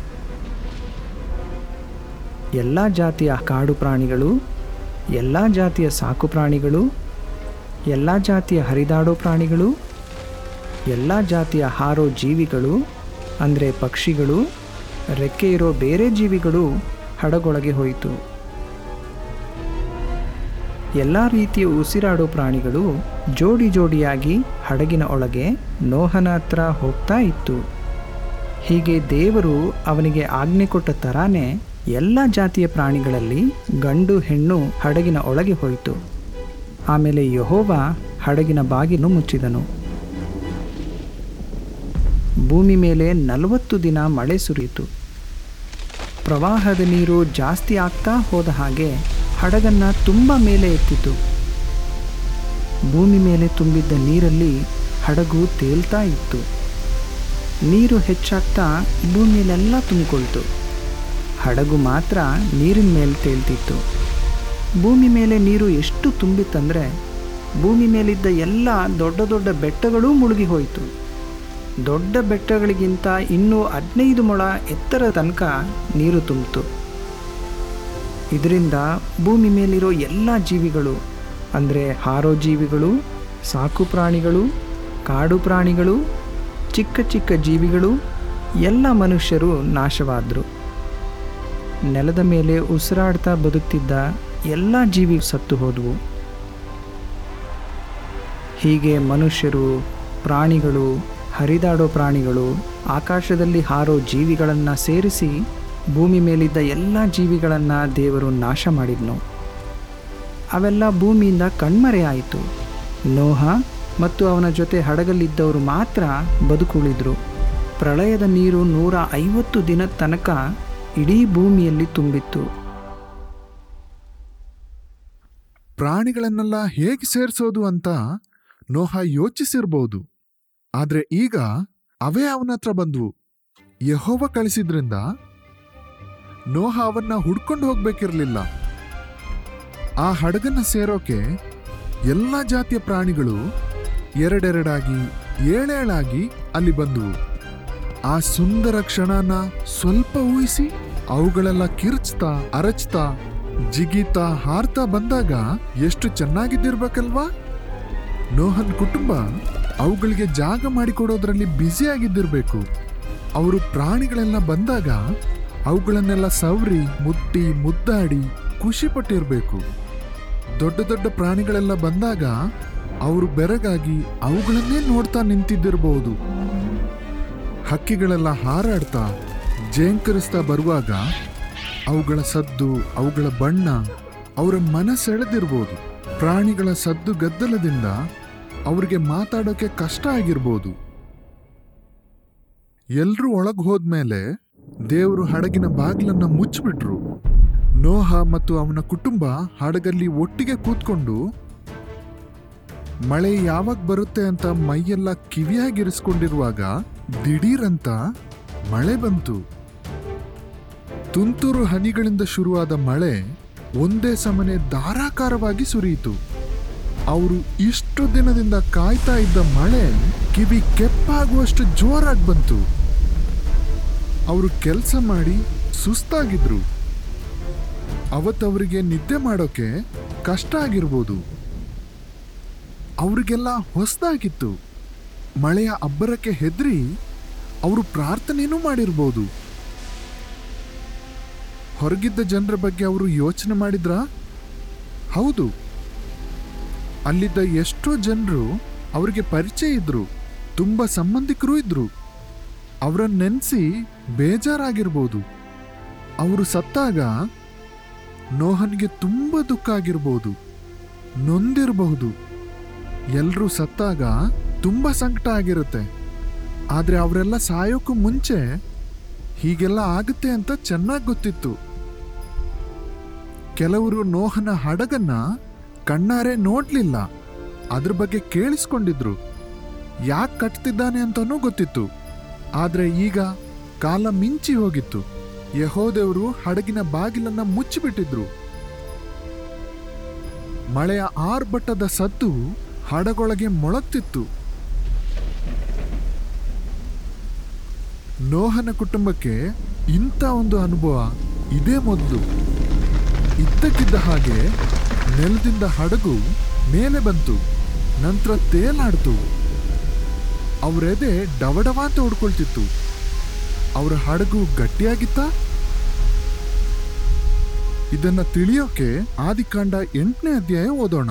ಎಲ್ಲ ಜಾತಿಯ ಕಾಡು ಪ್ರಾಣಿಗಳು ಎಲ್ಲ ಜಾತಿಯ ಸಾಕು ಪ್ರಾಣಿಗಳು ಎಲ್ಲ ಜಾತಿಯ ಹರಿದಾಡೋ ಪ್ರಾಣಿಗಳು ಎಲ್ಲ ಜಾತಿಯ ಹಾರೋ ಜೀವಿಗಳು ಅಂದರೆ ಪಕ್ಷಿಗಳು ರೆಕ್ಕೆ ಇರೋ ಬೇರೆ ಜೀವಿಗಳು ಹಡಗೊಳಗೆ ಹೋಯಿತು ಎಲ್ಲ ರೀತಿಯ ಉಸಿರಾಡೋ ಪ್ರಾಣಿಗಳು ಜೋಡಿ ಜೋಡಿಯಾಗಿ ಹಡಗಿನ ಒಳಗೆ ನೋಹನ ಹತ್ರ ಹೋಗ್ತಾ ಇತ್ತು ಹೀಗೆ ದೇವರು ಅವನಿಗೆ ಆಜ್ಞೆ ಕೊಟ್ಟ ತರಾನೇ ಎಲ್ಲ ಜಾತಿಯ ಪ್ರಾಣಿಗಳಲ್ಲಿ ಗಂಡು ಹೆಣ್ಣು ಹಡಗಿನ ಒಳಗೆ ಹೋಯಿತು ಆಮೇಲೆ ಯಹೋವ ಹಡಗಿನ ಬಾಗಿಲು ಮುಚ್ಚಿದನು ಭೂಮಿ ಮೇಲೆ ನಲವತ್ತು ದಿನ ಮಳೆ ಸುರಿಯಿತು ಪ್ರವಾಹದ ನೀರು ಜಾಸ್ತಿ ಆಗ್ತಾ ಹೋದ ಹಾಗೆ ಹಡಗನ್ನು ತುಂಬ ಮೇಲೆ ಎತ್ತಿತು ಭೂಮಿ ಮೇಲೆ ತುಂಬಿದ್ದ ನೀರಲ್ಲಿ ಹಡಗು ತೇಲ್ತಾ ಇತ್ತು ನೀರು ಹೆಚ್ಚಾಗ್ತಾ ಭೂಮಿಯಲ್ಲೆಲ್ಲ ತುಂಬಿಕೊಳ್ತು ಹಡಗು ಮಾತ್ರ ನೀರಿನ ಮೇಲೆ ತೇಲ್ತಿತ್ತು ಭೂಮಿ ಮೇಲೆ ನೀರು ಎಷ್ಟು ತುಂಬಿತ್ತಂದರೆ ಭೂಮಿ ಮೇಲಿದ್ದ ಎಲ್ಲ ದೊಡ್ಡ ದೊಡ್ಡ ಬೆಟ್ಟಗಳೂ ಮುಳುಗಿ ಹೋಯಿತು ದೊಡ್ಡ ಬೆಟ್ಟಗಳಿಗಿಂತ ಇನ್ನೂ ಹದಿನೈದು ಮೊಳ ಎತ್ತರ ತನಕ ನೀರು ತುಂಬಿತು ಇದರಿಂದ ಭೂಮಿ ಮೇಲಿರೋ ಎಲ್ಲ ಜೀವಿಗಳು ಅಂದರೆ ಹಾರೋ ಜೀವಿಗಳು ಸಾಕು ಪ್ರಾಣಿಗಳು ಕಾಡು ಪ್ರಾಣಿಗಳು ಚಿಕ್ಕ ಚಿಕ್ಕ ಜೀವಿಗಳು ಎಲ್ಲ ಮನುಷ್ಯರು ನಾಶವಾದರು ನೆಲದ ಮೇಲೆ ಉಸಿರಾಡ್ತಾ ಬದುಕ್ತಿದ್ದ ಎಲ್ಲ ಜೀವಿ ಸತ್ತು ಹೋದವು ಹೀಗೆ ಮನುಷ್ಯರು ಪ್ರಾಣಿಗಳು ಹರಿದಾಡೋ ಪ್ರಾಣಿಗಳು ಆಕಾಶದಲ್ಲಿ ಹಾರೋ ಜೀವಿಗಳನ್ನು ಸೇರಿಸಿ ಭೂಮಿ ಮೇಲಿದ್ದ ಎಲ್ಲ ಜೀವಿಗಳನ್ನು ದೇವರು ನಾಶ ಮಾಡಿದ್ನು ಅವೆಲ್ಲ ಭೂಮಿಯಿಂದ ಕಣ್ಮರೆಯಾಯಿತು ನೋಹ ಮತ್ತು ಅವನ ಜೊತೆ ಹಡಗಲ್ಲಿದ್ದವರು ಮಾತ್ರ ಬದುಕುಳಿದ್ರು ಪ್ರಳಯದ ನೀರು ನೂರ ಐವತ್ತು ದಿನದ ತನಕ ಇಡೀ ಭೂಮಿಯಲ್ಲಿ ತುಂಬಿತ್ತು ಪ್ರಾಣಿಗಳನ್ನೆಲ್ಲ ಹೇಗೆ ಸೇರಿಸೋದು ಅಂತ ನೋಹ ಯೋಚಿಸಿರ್ಬೋದು ಆದ್ರೆ ಈಗ ಅವೇ ಅವನ ಹತ್ರ ಬಂದ್ವು ಯಹೋವ ಕಳಿಸಿದ್ರಿಂದ ನೋಹ ಅವನ್ನ ಹುಡ್ಕೊಂಡು ಹೋಗ್ಬೇಕಿರ್ಲಿಲ್ಲ ಆ ಹಡಗನ್ನ ಸೇರೋಕೆ ಎಲ್ಲ ಜಾತಿಯ ಪ್ರಾಣಿಗಳು ಎರಡೆರಡಾಗಿ ಏಳೇಳಾಗಿ ಅಲ್ಲಿ ಬಂದವು ಆ ಸುಂದರ ಕ್ಷಣನ ಸ್ವಲ್ಪ ಊಹಿಸಿ ಅವುಗಳೆಲ್ಲ ಕಿರ್ಚ್ತಾ ಅರಚ್ತಾ ಜಿಗಿತಾ ಹಾರ್ತಾ ಬಂದಾಗ ಎಷ್ಟು ಚೆನ್ನಾಗಿದ್ದಿರ್ಬೇಕಲ್ವಾ ನೋಹನ್ ಕುಟುಂಬ ಅವುಗಳಿಗೆ ಜಾಗ ಮಾಡಿಕೊಡೋದ್ರಲ್ಲಿ ಬ್ಯುಸಿಯಾಗಿದ್ದಿರ್ಬೇಕು ಅವರು ಪ್ರಾಣಿಗಳೆಲ್ಲ ಬಂದಾಗ ಅವುಗಳನ್ನೆಲ್ಲ ಸವರಿ ಮುಟ್ಟಿ ಮುದ್ದಾಡಿ ಖುಷಿ ಪಟ್ಟಿರ್ಬೇಕು ದೊಡ್ಡ ದೊಡ್ಡ ಪ್ರಾಣಿಗಳೆಲ್ಲ ಬಂದಾಗ ಅವರು ಬೆರಗಾಗಿ ಅವುಗಳನ್ನೇ ನೋಡ್ತಾ ನಿಂತಿದ್ದಿರಬಹುದು ಹಕ್ಕಿಗಳೆಲ್ಲ ಹಾರಾಡ್ತಾ ಜೇಂಕರಿಸ್ತಾ ಬರುವಾಗ ಅವುಗಳ ಸದ್ದು ಅವುಗಳ ಬಣ್ಣ ಅವರ ಮನಸೆಳೆದಿರ್ಬೋದು ಪ್ರಾಣಿಗಳ ಸದ್ದು ಗದ್ದಲದಿಂದ ಅವ್ರಿಗೆ ಮಾತಾಡೋಕೆ ಕಷ್ಟ ಆಗಿರ್ಬೋದು ಎಲ್ರೂ ಒಳಗ್ ಹೋದ್ಮೇಲೆ ದೇವರು ಹಡಗಿನ ಬಾಗಿಲನ್ನ ಮುಚ್ಚಿಬಿಟ್ರು ನೋಹ ಮತ್ತು ಅವನ ಕುಟುಂಬ ಹಡಗಲ್ಲಿ ಒಟ್ಟಿಗೆ ಕೂತ್ಕೊಂಡು ಮಳೆ ಯಾವಾಗ ಬರುತ್ತೆ ಅಂತ ಮೈಯೆಲ್ಲ ಕಿವಿಯಾಗಿರಿಸ್ಕೊಂಡಿರುವಾಗ ದಿಢೀರಂತ ಮಳೆ ಬಂತು ತುಂತುರು ಹನಿಗಳಿಂದ ಶುರುವಾದ ಮಳೆ ಒಂದೇ ಸಮನೆ ಧಾರಾಕಾರವಾಗಿ ಸುರಿಯಿತು ಅವರು ಇಷ್ಟು ದಿನದಿಂದ ಕಾಯ್ತಾ ಇದ್ದ ಮಳೆ ಕಿವಿ ಕೆಪ್ಪಾಗುವಷ್ಟು ಜೋರಾಗಿ ಬಂತು ಅವರು ಕೆಲಸ ಮಾಡಿ ಸುಸ್ತಾಗಿದ್ರು ಅವತ್ತವರಿಗೆ ನಿದ್ದೆ ಮಾಡೋಕೆ ಕಷ್ಟ ಆಗಿರ್ಬೋದು ಅವರಿಗೆಲ್ಲ ಹೊಸದಾಗಿತ್ತು ಮಳೆಯ ಅಬ್ಬರಕ್ಕೆ ಹೆದರಿ ಅವರು ಪ್ರಾರ್ಥನೆನೂ ಮಾಡಿರ್ಬೋದು ಹೊರಗಿದ್ದ ಜನರ ಬಗ್ಗೆ ಅವರು ಯೋಚನೆ ಮಾಡಿದ್ರಾ ಹೌದು ಅಲ್ಲಿದ್ದ ಎಷ್ಟೋ ಜನರು ಅವರಿಗೆ ಪರಿಚಯ ಇದ್ರು ತುಂಬ ಸಂಬಂಧಿಕರು ಇದ್ರು ಅವರನ್ನ ನೆನೆಸಿ ಬೇಜಾರಾಗಿರ್ಬೋದು ಅವರು ಸತ್ತಾಗ ನೋಹನ್ಗೆ ತುಂಬ ದುಃಖ ಆಗಿರ್ಬೋದು ನೊಂದಿರಬಹುದು ಎಲ್ರೂ ಸತ್ತಾಗ ತುಂಬ ಸಂಕಟ ಆಗಿರುತ್ತೆ ಆದ್ರೆ ಅವರೆಲ್ಲ ಸಾಯೋಕ್ಕೂ ಮುಂಚೆ ಹೀಗೆಲ್ಲ ಆಗುತ್ತೆ ಅಂತ ಚೆನ್ನಾಗಿ ಗೊತ್ತಿತ್ತು ಕೆಲವರು ನೋಹನ ಹಡಗನ್ನ ಕಣ್ಣಾರೆ ನೋಡ್ಲಿಲ್ಲ ಅದ್ರ ಬಗ್ಗೆ ಕೇಳಿಸ್ಕೊಂಡಿದ್ರು ಯಾಕೆ ಕಟ್ತಿದ್ದಾನೆ ಅಂತಾನೂ ಗೊತ್ತಿತ್ತು ಆದ್ರೆ ಈಗ ಕಾಲ ಮಿಂಚಿ ಹೋಗಿತ್ತು ಯಹೋದೇವರು ಹಡಗಿನ ಬಾಗಿಲನ್ನ ಮುಚ್ಚಿಬಿಟ್ಟಿದ್ರು ಮಳೆಯ ಆರ್ಭಟದ ಸದ್ದು ಹಡಗೊಳಗೆ ಮೊಳಗ್ತಿತ್ತು ನೋಹನ ಕುಟುಂಬಕ್ಕೆ ಇಂಥ ಒಂದು ಅನುಭವ ಇದೇ ಮೊದಲು ಇದ್ದಕ್ಕಿದ್ದ ಹಾಗೆ ನೆಲದಿಂದ ಹಡಗು ಮೇಲೆ ಬಂತು ನಂತರ ತೇಲಾಡ್ತು ಅವರೆದೆ ಡವಡವ ಅಂತ ಹೊಡ್ಕೊಳ್ತಿತ್ತು ಅವರ ಹಡಗು ಗಟ್ಟಿಯಾಗಿತ್ತ ಇದನ್ನ ತಿಳಿಯೋಕೆ ಆದಿಕಾಂಡ ಎಂಟನೇ ಅಧ್ಯಾಯ ಓದೋಣ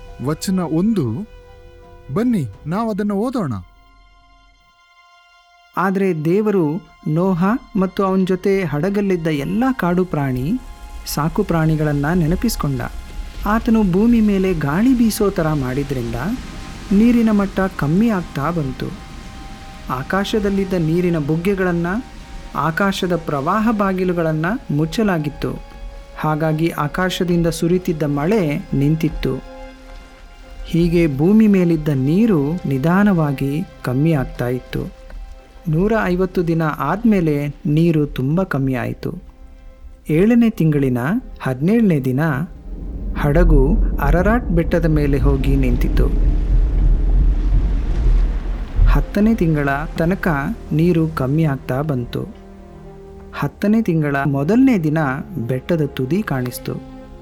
ವಚನ ಒಂದು ಬನ್ನಿ ನಾವು ಅದನ್ನು ಓದೋಣ ಆದರೆ ದೇವರು ನೋಹ ಮತ್ತು ಅವನ ಜೊತೆ ಹಡಗಲ್ಲಿದ್ದ ಎಲ್ಲ ಕಾಡು ಪ್ರಾಣಿ ಸಾಕು ಪ್ರಾಣಿಗಳನ್ನು ನೆನಪಿಸ್ಕೊಂಡ ಆತನು ಭೂಮಿ ಮೇಲೆ ಗಾಳಿ ಬೀಸೋ ಥರ ಮಾಡಿದ್ರಿಂದ ನೀರಿನ ಮಟ್ಟ ಕಮ್ಮಿ ಆಗ್ತಾ ಬಂತು ಆಕಾಶದಲ್ಲಿದ್ದ ನೀರಿನ ಬುಗ್ಗೆಗಳನ್ನು ಆಕಾಶದ ಪ್ರವಾಹ ಬಾಗಿಲುಗಳನ್ನು ಮುಚ್ಚಲಾಗಿತ್ತು ಹಾಗಾಗಿ ಆಕಾಶದಿಂದ ಸುರಿತಿದ್ದ ಮಳೆ ನಿಂತಿತ್ತು ಹೀಗೆ ಭೂಮಿ ಮೇಲಿದ್ದ ನೀರು ನಿಧಾನವಾಗಿ ಕಮ್ಮಿ ಆಗ್ತಾ ಇತ್ತು ನೂರ ಐವತ್ತು ದಿನ ಆದಮೇಲೆ ನೀರು ತುಂಬ ಕಮ್ಮಿ ಆಯಿತು ಏಳನೇ ತಿಂಗಳಿನ ಹದಿನೇಳನೇ ದಿನ ಹಡಗು ಅರರಾಟ್ ಬೆಟ್ಟದ ಮೇಲೆ ಹೋಗಿ ನಿಂತಿತು ಹತ್ತನೇ ತಿಂಗಳ ತನಕ ನೀರು ಕಮ್ಮಿ ಆಗ್ತಾ ಬಂತು ಹತ್ತನೇ ತಿಂಗಳ ಮೊದಲನೇ ದಿನ ಬೆಟ್ಟದ ತುದಿ ಕಾಣಿಸ್ತು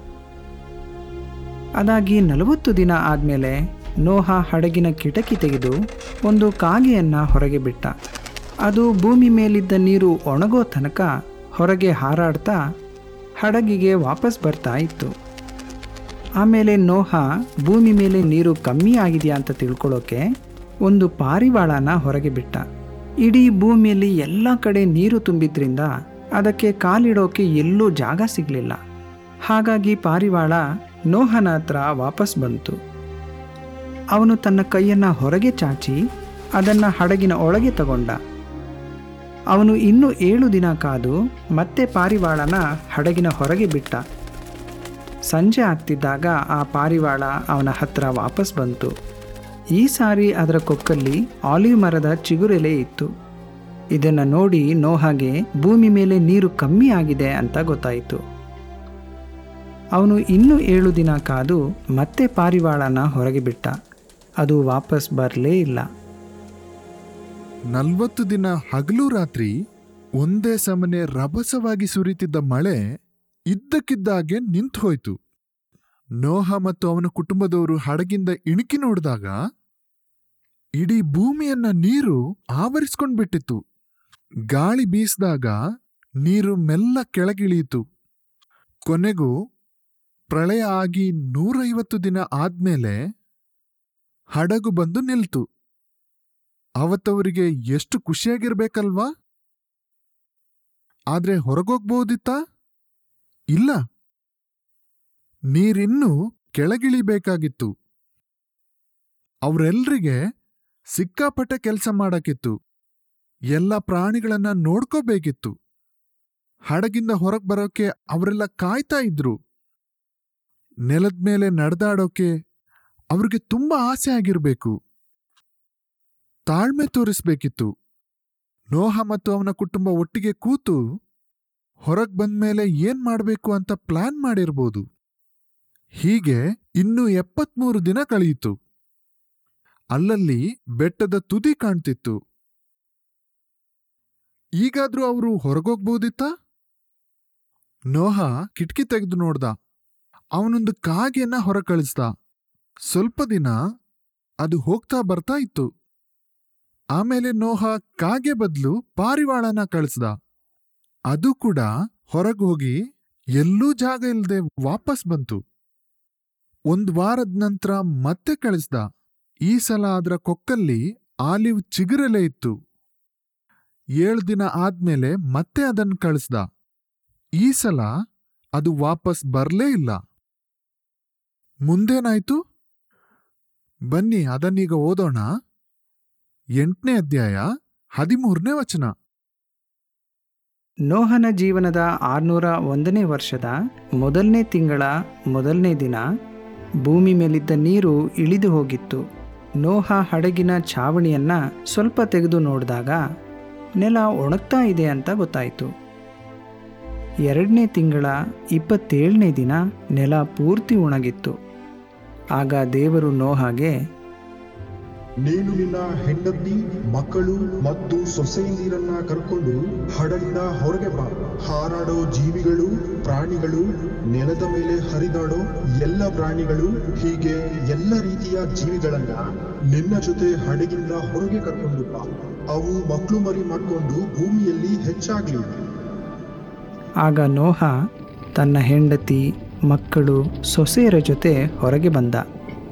ಅದಾಗಿ ನಲವತ್ತು ದಿನ ಆದಮೇಲೆ ನೋಹ ಹಡಗಿನ ಕಿಟಕಿ ತೆಗೆದು ಒಂದು ಕಾಗೆಯನ್ನು ಹೊರಗೆ ಬಿಟ್ಟ ಅದು ಭೂಮಿ ಮೇಲಿದ್ದ ನೀರು ಒಣಗೋ ತನಕ ಹೊರಗೆ ಹಾರಾಡ್ತಾ ಹಡಗಿಗೆ ವಾಪಸ್ ಬರ್ತಾ ಇತ್ತು ಆಮೇಲೆ ನೋಹ ಭೂಮಿ ಮೇಲೆ ನೀರು ಕಮ್ಮಿ ಆಗಿದೆಯಾ ಅಂತ ತಿಳ್ಕೊಳ್ಳೋಕೆ ಒಂದು ಪಾರಿವಾಳನ ಹೊರಗೆ ಬಿಟ್ಟ ಇಡೀ ಭೂಮಿಯಲ್ಲಿ ಎಲ್ಲ ಕಡೆ ನೀರು ತುಂಬಿದ್ರಿಂದ ಅದಕ್ಕೆ ಕಾಲಿಡೋಕೆ ಎಲ್ಲೂ ಜಾಗ ಸಿಗಲಿಲ್ಲ ಹಾಗಾಗಿ ಪಾರಿವಾಳ ನೋಹನ ಹತ್ರ ವಾಪಸ್ ಬಂತು ಅವನು ತನ್ನ ಕೈಯನ್ನು ಹೊರಗೆ ಚಾಚಿ ಅದನ್ನು ಹಡಗಿನ ಒಳಗೆ ತಗೊಂಡ ಅವನು ಇನ್ನೂ ಏಳು ದಿನ ಕಾದು ಮತ್ತೆ ಪಾರಿವಾಳನ ಹಡಗಿನ ಹೊರಗೆ ಬಿಟ್ಟ ಸಂಜೆ ಆಗ್ತಿದ್ದಾಗ ಆ ಪಾರಿವಾಳ ಅವನ ಹತ್ರ ವಾಪಸ್ ಬಂತು ಈ ಸಾರಿ ಅದರ ಕೊಕ್ಕಲ್ಲಿ ಆಲಿವ್ ಮರದ ಚಿಗುರೆಲೆ ಇತ್ತು ಇದನ್ನು ನೋಡಿ ನೋಹಾಗೆ ಭೂಮಿ ಮೇಲೆ ನೀರು ಕಮ್ಮಿ ಆಗಿದೆ ಅಂತ ಗೊತ್ತಾಯಿತು ಅವನು ಇನ್ನೂ ಏಳು ದಿನ ಕಾದು ಮತ್ತೆ ಪಾರಿವಾಳನ ಹೊರಗೆ ಬಿಟ್ಟ ಅದು ವಾಪಸ್ ಬರಲೇ ಇಲ್ಲ ನಲ್ವತ್ತು ದಿನ ಹಗಲು ರಾತ್ರಿ ಒಂದೇ ಸಮನೆ ರಭಸವಾಗಿ ಸುರಿತಿದ್ದ ಮಳೆ ಇದ್ದಕ್ಕಿದ್ದಾಗೆ ನಿಂತು ಹೋಯ್ತು ನೋಹ ಮತ್ತು ಅವನ ಕುಟುಂಬದವರು ಹಡಗಿಂದ ಇಣುಕಿ ನೋಡಿದಾಗ ಇಡೀ ಭೂಮಿಯನ್ನ ನೀರು ಆವರಿಸ್ಕೊಂಡ್ಬಿಟ್ಟಿತ್ತು ಗಾಳಿ ಬೀಸಿದಾಗ ನೀರು ಮೆಲ್ಲ ಕೆಳಗಿಳಿಯಿತು ಕೊನೆಗೂ ಪ್ರಳಯ ಆಗಿ ನೂರೈವತ್ತು ದಿನ ಆದ್ಮೇಲೆ ಹಡಗು ಬಂದು ನಿಲ್ತು ಅವತ್ತವರಿಗೆ ಎಷ್ಟು ಖುಷಿಯಾಗಿರ್ಬೇಕಲ್ವಾ ಆದ್ರೆ ಹೊರಗೋಗ್ಬೋದಿತ್ತಾ ಇಲ್ಲ ನೀರಿನ್ನೂ ಕೆಳಗಿಳಿಬೇಕಾಗಿತ್ತು ಅವ್ರೆಲ್ರಿಗೆ ಸಿಕ್ಕಾಪಟ್ಟೆ ಕೆಲಸ ಮಾಡಕ್ಕಿತ್ತು ಎಲ್ಲ ಪ್ರಾಣಿಗಳನ್ನ ನೋಡ್ಕೋಬೇಕಿತ್ತು ಹಡಗಿಂದ ಹೊರಗ್ ಬರೋಕೆ ಅವರೆಲ್ಲ ಕಾಯ್ತಾ ಇದ್ರು ನೆಲದ ಮೇಲೆ ನಡೆದಾಡೋಕೆ ಅವ್ರಿಗೆ ತುಂಬಾ ಆಸೆ ಆಗಿರ್ಬೇಕು ತಾಳ್ಮೆ ತೋರಿಸ್ಬೇಕಿತ್ತು ನೋಹ ಮತ್ತು ಅವನ ಕುಟುಂಬ ಒಟ್ಟಿಗೆ ಕೂತು ಹೊರಗ್ ಬಂದ್ಮೇಲೆ ಏನ್ ಮಾಡ್ಬೇಕು ಅಂತ ಪ್ಲಾನ್ ಮಾಡಿರ್ಬೋದು ಹೀಗೆ ಇನ್ನೂ ಎಪ್ಪತ್ಮೂರು ದಿನ ಕಳೆಯಿತು ಅಲ್ಲಲ್ಲಿ ಬೆಟ್ಟದ ತುದಿ ಕಾಣ್ತಿತ್ತು ಈಗಾದ್ರೂ ಅವರು ಹೊರಗೋಗ್ಬೋದಿತ್ತಾ ನೋಹ ಕಿಟಕಿ ತೆಗೆದು ನೋಡ್ದ ಅವನೊಂದು ಕಾಗೆಯನ್ನ ಹೊರ ಕಳಿಸ್ದ ಸ್ವಲ್ಪ ದಿನ ಅದು ಹೋಗ್ತಾ ಬರ್ತಾ ಇತ್ತು ಆಮೇಲೆ ನೋಹ ಕಾಗೆ ಬದಲು ಪಾರಿವಾಳನ ಕಳಿಸ್ದ ಅದು ಕೂಡ ಹೊರಗೋಗಿ ಎಲ್ಲೂ ಜಾಗ ಇಲ್ಲದೆ ವಾಪಸ್ ಬಂತು ಒಂದ್ ವಾರದ ನಂತರ ಮತ್ತೆ ಕಳಿಸ್ದ ಈ ಸಲ ಅದರ ಕೊಕ್ಕಲ್ಲಿ ಆಲಿವ್ ಚಿಗುರೆಲೆ ಇತ್ತು ಏಳು ದಿನ ಆದ್ಮೇಲೆ ಮತ್ತೆ ಅದನ್ನ ಕಳಿಸ್ದ ಈ ಸಲ ಅದು ವಾಪಸ್ ಬರ್ಲೇ ಇಲ್ಲ ಮುಂದೇನಾಯ್ತು ಬನ್ನಿ ಅದನ್ನೀಗ ಓದೋಣ ಎಂಟನೇ ಅಧ್ಯಾಯ ಹದಿಮೂರನೇ ವಚನ ನೋಹನ ಜೀವನದ ಆರ್ನೂರ ಒಂದನೇ ವರ್ಷದ ಮೊದಲನೇ ತಿಂಗಳ ಮೊದಲನೇ ದಿನ ಭೂಮಿ ಮೇಲಿದ್ದ ನೀರು ಇಳಿದು ಹೋಗಿತ್ತು ನೋಹ ಹಡಗಿನ ಛಾವಣಿಯನ್ನ ಸ್ವಲ್ಪ ತೆಗೆದು ನೋಡಿದಾಗ ನೆಲ ಒಣಗ್ತಾ ಇದೆ ಅಂತ ಗೊತ್ತಾಯಿತು ಎರಡನೇ ತಿಂಗಳ ಇಪ್ಪತ್ತೇಳನೇ ದಿನ ನೆಲ ಪೂರ್ತಿ ಒಣಗಿತ್ತು ಆಗ ದೇವರು ನೋಹಾಗೆ ನೀನು ನಿನ್ನ ಹೆಂಡತಿ ಮಕ್ಕಳು ಮತ್ತು ಸೊಸೆಯಂದಿರನ್ನ ಕರ್ಕೊಂಡು ಹಡಗಿನ ಹೊರಗೆ ಬಾ ಹಾರಾಡೋ ಜೀವಿಗಳು ಪ್ರಾಣಿಗಳು ನೆಲದ ಮೇಲೆ ಹರಿದಾಡೋ ಎಲ್ಲ ಪ್ರಾಣಿಗಳು ಹೀಗೆ ಎಲ್ಲ ರೀತಿಯ ಜೀವಿಗಳನ್ನ ನಿನ್ನ ಜೊತೆ ಹಡಗಿಂದ ಹೊರಗೆ ಕರ್ಕೊಂಡು ಬಾ ಅವು ಮಕ್ಕಳು ಮರಿ ಮಾಡ್ಕೊಂಡು ಭೂಮಿಯಲ್ಲಿ ಹೆಚ್ಚಾಗ್ಲಿ ಆಗ ನೋಹ ತನ್ನ ಹೆಂಡತಿ ಮಕ್ಕಳು ಸೊಸೆಯರ ಜೊತೆ ಹೊರಗೆ ಬಂದ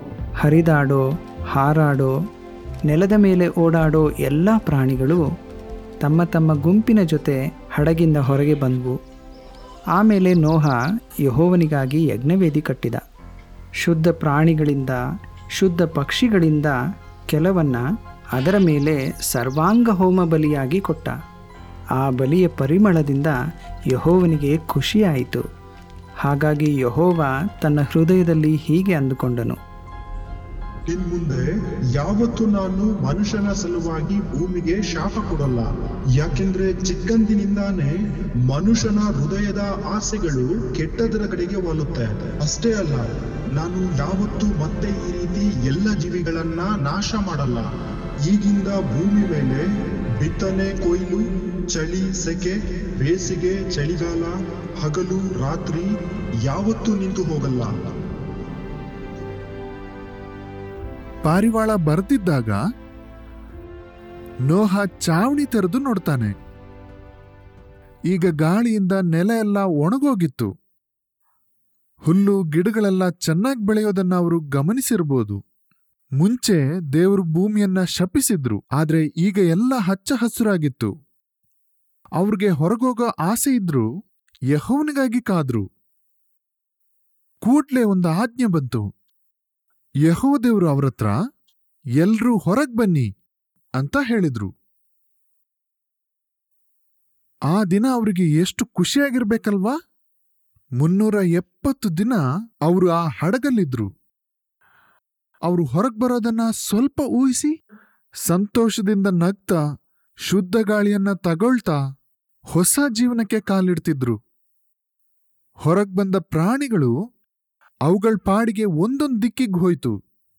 ಹರಿದಾಡೋ ಹಾರಾಡೋ ನೆಲದ ಮೇಲೆ ಓಡಾಡೋ ಎಲ್ಲ ಪ್ರಾಣಿಗಳು ತಮ್ಮ ತಮ್ಮ ಗುಂಪಿನ ಜೊತೆ ಹಡಗಿಂದ ಹೊರಗೆ ಬಂದವು ಆಮೇಲೆ ನೋಹ ಯಹೋವನಿಗಾಗಿ ಯಜ್ಞವೇದಿ ಕಟ್ಟಿದ ಶುದ್ಧ ಪ್ರಾಣಿಗಳಿಂದ ಶುದ್ಧ ಪಕ್ಷಿಗಳಿಂದ ಕೆಲವನ್ನ ಅದರ ಮೇಲೆ ಸರ್ವಾಂಗ ಹೋಮ ಬಲಿಯಾಗಿ ಕೊಟ್ಟ ಆ ಬಲಿಯ ಪರಿಮಳದಿಂದ ಯಹೋವನಿಗೆ ಖುಷಿಯಾಯಿತು ಹಾಗಾಗಿ ಯಹೋವ ತನ್ನ ಹೃದಯದಲ್ಲಿ ಹೀಗೆ ಅಂದುಕೊಂಡನು ಇನ್ಮುಂದೆ ಯಾವತ್ತೂ ನಾನು ಮನುಷ್ಯನ ಸಲುವಾಗಿ ಭೂಮಿಗೆ ಶಾಪ ಕೊಡಲ್ಲ ಯಾಕೆಂದ್ರೆ ಚಿಕ್ಕಂದಿನಿಂದಾನೇ ಮನುಷ್ಯನ ಹೃದಯದ ಆಸೆಗಳು ಕೆಟ್ಟದರ ಕಡೆಗೆ ಒಲುತ್ತೆ ಅಷ್ಟೇ ಅಲ್ಲ ನಾನು ಯಾವತ್ತೂ ಮತ್ತೆ ಈ ರೀತಿ ಎಲ್ಲ ಜೀವಿಗಳನ್ನ ನಾಶ ಮಾಡಲ್ಲ ಈಗಿಂದ ಭೂಮಿ ಮೇಲೆ ಬಿತ್ತನೆ ಕೊಯ್ಲು ಚಳಿ ಸೆಕೆ ಬೇಸಿಗೆ ಚಳಿಗಾಲ ಹಗಲು ರಾತ್ರಿ ಯಾವತ್ತೂ ನಿಂತು ಹೋಗಲ್ಲ ಪಾರಿವಾಳ ಬರ್ತಿದ್ದಾಗ ನೋಹ ಚಾವಣಿ ತೆರೆದು ನೋಡ್ತಾನೆ ಈಗ ಗಾಳಿಯಿಂದ ನೆಲ ಎಲ್ಲ ಒಣಗೋಗಿತ್ತು ಹುಲ್ಲು ಗಿಡಗಳೆಲ್ಲ ಚೆನ್ನಾಗಿ ಬೆಳೆಯೋದನ್ನ ಅವರು ಗಮನಿಸಿರ್ಬೋದು ಮುಂಚೆ ದೇವರು ಭೂಮಿಯನ್ನ ಶಪಿಸಿದ್ರು ಆದ್ರೆ ಈಗ ಎಲ್ಲ ಹಚ್ಚ ಹಸುರಾಗಿತ್ತು ಅವ್ರಿಗೆ ಹೊರಗೋಗೋ ಆಸೆ ಇದ್ರು ಯಹೋವನಿಗಾಗಿ ಕಾದ್ರು ಕೂಡ್ಲೆ ಒಂದು ಆಜ್ಞೆ ಬಂತು ಯಹೋ ದೇವ್ರು ಅವ್ರತ್ರ ಎಲ್ರೂ ಹೊರಗ್ ಬನ್ನಿ ಅಂತ ಹೇಳಿದ್ರು ಆ ದಿನ ಅವ್ರಿಗೆ ಎಷ್ಟು ಖುಷಿಯಾಗಿರ್ಬೇಕಲ್ವಾ ಮುನ್ನೂರ ಎಪ್ಪತ್ತು ದಿನ ಅವರು ಆ ಹಡಗಲ್ಲಿದ್ರು ಅವರು ಹೊರಗ್ ಬರೋದನ್ನ ಸ್ವಲ್ಪ ಊಹಿಸಿ ಸಂತೋಷದಿಂದ ನಗ್ತಾ ಶುದ್ಧ ಗಾಳಿಯನ್ನ ತಗೊಳ್ತಾ ಹೊಸ ಜೀವನಕ್ಕೆ ಕಾಲಿಡ್ತಿದ್ರು ಹೊರಗ್ ಬಂದ ಪ್ರಾಣಿಗಳು ಅವುಗಳ ಪಾಡಿಗೆ ಒಂದೊಂದು ದಿಕ್ಕಿಗೆ ಹೋಯ್ತು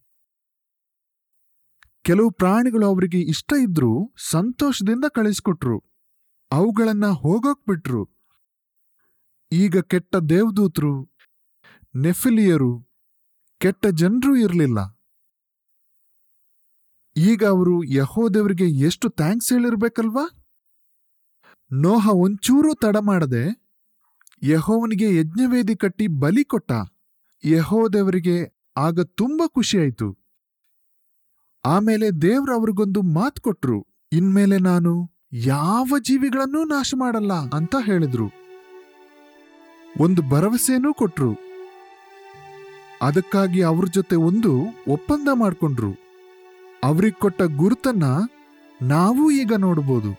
ಕೆಲವು ಪ್ರಾಣಿಗಳು ಅವರಿಗೆ ಇಷ್ಟ ಇದ್ರೂ ಸಂತೋಷದಿಂದ ಕಳಿಸ್ಕೊಟ್ರು ಅವುಗಳನ್ನ ಹೋಗೋಕ್ ಬಿಟ್ರು ಈಗ ಕೆಟ್ಟ ದೇವದೂತರು ನೆಫಿಲಿಯರು ಕೆಟ್ಟ ಜನರೂ ಇರಲಿಲ್ಲ ಈಗ ಅವರು ಯಹೋದೇವರಿಗೆ ಎಷ್ಟು ಥ್ಯಾಂಕ್ಸ್ ಹೇಳಿರ್ಬೇಕಲ್ವಾ ನೋಹ ಒಂಚೂರೂ ತಡ ಮಾಡದೆ ಯಹೋವನಿಗೆ ಯಜ್ಞವೇದಿ ಕಟ್ಟಿ ಬಲಿ ಕೊಟ್ಟ ಯಹೋದೇವರಿಗೆ ಆಗ ತುಂಬಾ ಖುಷಿಯಾಯಿತು ಆಮೇಲೆ ದೇವ್ರು ಅವ್ರಿಗೊಂದು ಮಾತು ಕೊಟ್ರು ಇನ್ಮೇಲೆ ನಾನು ಯಾವ ಜೀವಿಗಳನ್ನೂ ನಾಶ ಮಾಡಲ್ಲ ಅಂತ ಹೇಳಿದ್ರು ಒಂದು ಭರವಸೆನೂ ಕೊಟ್ರು ಅದಕ್ಕಾಗಿ ಅವ್ರ ಜೊತೆ ಒಂದು ಒಪ್ಪಂದ ಮಾಡ್ಕೊಂಡ್ರು ಅವ್ರಿಗೆ ಕೊಟ್ಟ ಗುರುತನ್ನ ನಾವೂ ಈಗ ನೋಡ್ಬೋದು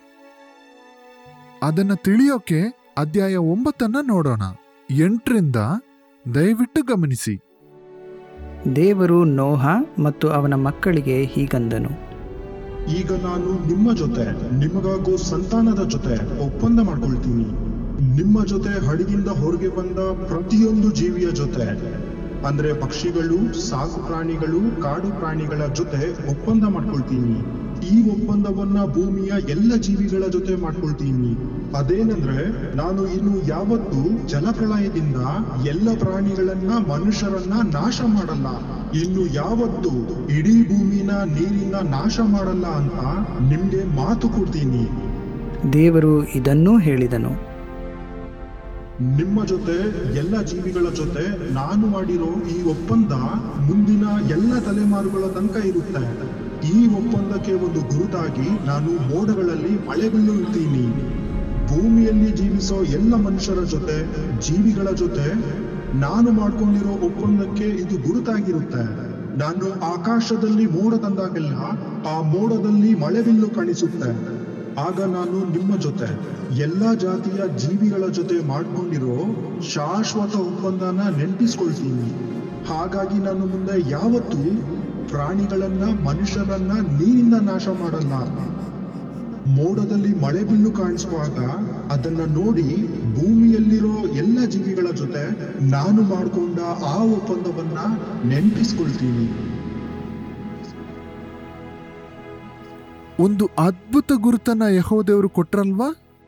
ಅದನ್ನ ತಿಳಿಯೋಕೆ ಅಧ್ಯಾಯ ಒಂಬತ್ತನ್ನ ನೋಡೋಣ ಎಂಟರಿಂದ ದಯವಿಟ್ಟು ಗಮನಿಸಿ ದೇವರು ನೋಹ ಮತ್ತು ಅವನ ಮಕ್ಕಳಿಗೆ ಹೀಗಂದನು ಈಗ ನಾನು ನಿಮ್ಮ ಜೊತೆ ನಿಮಗಾಗೋ ಸಂತಾನದ ಜೊತೆ ಒಪ್ಪಂದ ಮಾಡ್ಕೊಳ್ತೀನಿ ನಿಮ್ಮ ಜೊತೆ ಹಡಗಿಂದ ಹೊರಗೆ ಬಂದ ಪ್ರತಿಯೊಂದು ಜೀವಿಯ ಜೊತೆ ಅಂದ್ರೆ ಪಕ್ಷಿಗಳು ಸಾಕು ಪ್ರಾಣಿಗಳು ಕಾಡು ಪ್ರಾಣಿಗಳ ಜೊತೆ ಒಪ್ಪಂದ ಮಾಡ್ಕೊಳ್ತೀನಿ ಈ ಒಪ್ಪಂದವನ್ನ ಭೂಮಿಯ ಎಲ್ಲ ಜೀವಿಗಳ ಜೊತೆ ಮಾಡ್ಕೊಳ್ತೀನಿ ಅದೇನಂದ್ರೆ ನಾನು ಇನ್ನು ಯಾವತ್ತೂ ಜಲಪ್ರಳಯದಿಂದ ಎಲ್ಲ ಪ್ರಾಣಿಗಳನ್ನ ಮನುಷ್ಯರನ್ನ ನಾಶ ಮಾಡಲ್ಲ ಇನ್ನು ಯಾವತ್ತೂ ಇಡೀ ಭೂಮಿನ ನೀರಿನ ನಾಶ ಮಾಡಲ್ಲ ಅಂತ ನಿಮ್ಗೆ ಮಾತು ಕೊಡ್ತೀನಿ ದೇವರು ಇದನ್ನೂ ಹೇಳಿದನು ನಿಮ್ಮ ಜೊತೆ ಎಲ್ಲ ಜೀವಿಗಳ ಜೊತೆ ನಾನು ಮಾಡಿರೋ ಈ ಒಪ್ಪಂದ ಮುಂದಿನ ಎಲ್ಲ ತಲೆಮಾರುಗಳ ತನಕ ಇರುತ್ತೆ ಈ ಒಪ್ಪಂದಕ್ಕೆ ಒಂದು ಗುರುತಾಗಿ ನಾನು ಮೋಡಗಳಲ್ಲಿ ಮಳೆಬಿಲ್ಲು ಇಡ್ತೀನಿ ಭೂಮಿಯಲ್ಲಿ ಜೀವಿಸೋ ಎಲ್ಲ ಮನುಷ್ಯರ ಜೊತೆ ಜೀವಿಗಳ ಜೊತೆ ನಾನು ಮಾಡ್ಕೊಂಡಿರೋ ಒಪ್ಪಂದಕ್ಕೆ ಇದು ಗುರುತಾಗಿರುತ್ತೆ ನಾನು ಆಕಾಶದಲ್ಲಿ ಮೋಡ ತಂದಾಗೆಲ್ಲ ಆ ಮೋಡದಲ್ಲಿ ಮಳೆಬಿಲ್ಲು ಕಾಣಿಸುತ್ತೆ ಆಗ ನಾನು ನಿಮ್ಮ ಜೊತೆ ಎಲ್ಲಾ ಜಾತಿಯ ಜೀವಿಗಳ ಜೊತೆ ಮಾಡ್ಕೊಂಡಿರೋ ಶಾಶ್ವತ ಒಪ್ಪಂದನ ನೆನಪಿಸ್ಕೊಳ್ತೀನಿ ಹಾಗಾಗಿ ನಾನು ಮುಂದೆ ಯಾವತ್ತೂ ಪ್ರಾಣಿಗಳನ್ನ ಮನುಷ್ಯರನ್ನ ನೀರಿನ ನಾಶ ಮಾಡಲ್ಲ ಮೋಡದಲ್ಲಿ ಮಳೆ ಬಿಲ್ಲು ಕಾಣಿಸುವಾಗ ಅದನ್ನ ನೋಡಿ ಭೂಮಿಯಲ್ಲಿರೋ ಎಲ್ಲ ಜೀವಿಗಳ ಜೊತೆ ನಾನು ಮಾಡಿಕೊಂಡ ಆ ಒಪ್ಪಂದವನ್ನ ನೆನಪಿಸ್ಕೊಳ್ತೀನಿ ಒಂದು ಅದ್ಭುತ ಗುರುತನ್ನ ಯಹೋದೇವರು ಕೊಟ್ರಲ್ವಾ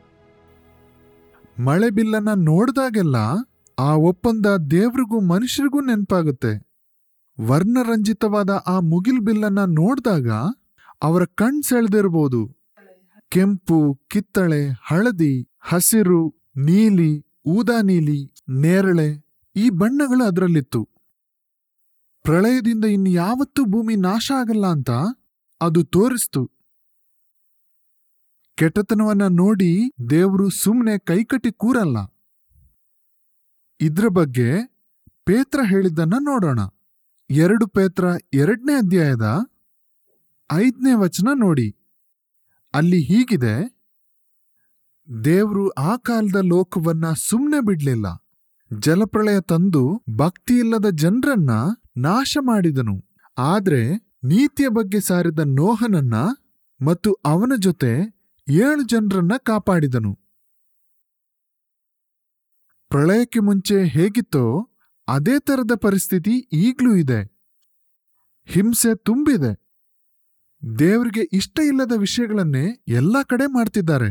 ಮಳೆ ಬಿಲ್ಲನ್ನ ನೋಡ್ದಾಗೆಲ್ಲ ಆ ಒಪ್ಪಂದ ದೇವ್ರಿಗೂ ಮನುಷ್ಯರಿಗೂ ನೆನಪಾಗುತ್ತೆ ವರ್ಣರಂಜಿತವಾದ ಆ ಮುಗಿಲ್ ಬಿಲ್ಲನ್ನ ನೋಡ್ದಾಗ ಅವರ ಕಣ್ ಸೆಳೆದಿರ್ಬೋದು ಕೆಂಪು ಕಿತ್ತಳೆ ಹಳದಿ ಹಸಿರು ನೀಲಿ ಊದಾ ನೀಲಿ ನೇರಳೆ ಈ ಬಣ್ಣಗಳು ಅದರಲ್ಲಿತ್ತು ಪ್ರಳಯದಿಂದ ಇನ್ಯಾವತ್ತೂ ಭೂಮಿ ನಾಶ ಆಗಲ್ಲ ಅಂತ ಅದು ತೋರಿಸ್ತು ಕೆಟ್ಟತನವನ್ನ ನೋಡಿ ದೇವರು ಸುಮ್ಮನೆ ಕೈಕಟ್ಟಿ ಕೂರಲ್ಲ ಇದ್ರ ಬಗ್ಗೆ ಪೇತ್ರ ಹೇಳಿದ್ದನ್ನ ನೋಡೋಣ ಎರಡು ಪೇತ್ರ ಎರಡನೇ ಅಧ್ಯಾಯದ ಐದನೇ ವಚನ ನೋಡಿ ಅಲ್ಲಿ ಹೀಗಿದೆ ದೇವರು ಆ ಕಾಲದ ಲೋಕವನ್ನ ಸುಮ್ಮನೆ ಬಿಡ್ಲಿಲ್ಲ ಜಲಪ್ರಳಯ ತಂದು ಭಕ್ತಿಯಿಲ್ಲದ ಜನರನ್ನ ನಾಶ ಮಾಡಿದನು ಆದ್ರೆ ನೀತಿಯ ಬಗ್ಗೆ ಸಾರಿದ ನೋಹನನ್ನ ಮತ್ತು ಅವನ ಜೊತೆ ಏಳು ಜನರನ್ನ ಕಾಪಾಡಿದನು ಪ್ರಳಯಕ್ಕೆ ಮುಂಚೆ ಹೇಗಿತ್ತೋ ಅದೇ ತರದ ಪರಿಸ್ಥಿತಿ ಈಗ್ಲೂ ಇದೆ ಹಿಂಸೆ ತುಂಬಿದೆ ದೇವರಿಗೆ ಇಷ್ಟ ಇಲ್ಲದ ವಿಷಯಗಳನ್ನೇ ಎಲ್ಲಾ ಕಡೆ ಮಾಡ್ತಿದ್ದಾರೆ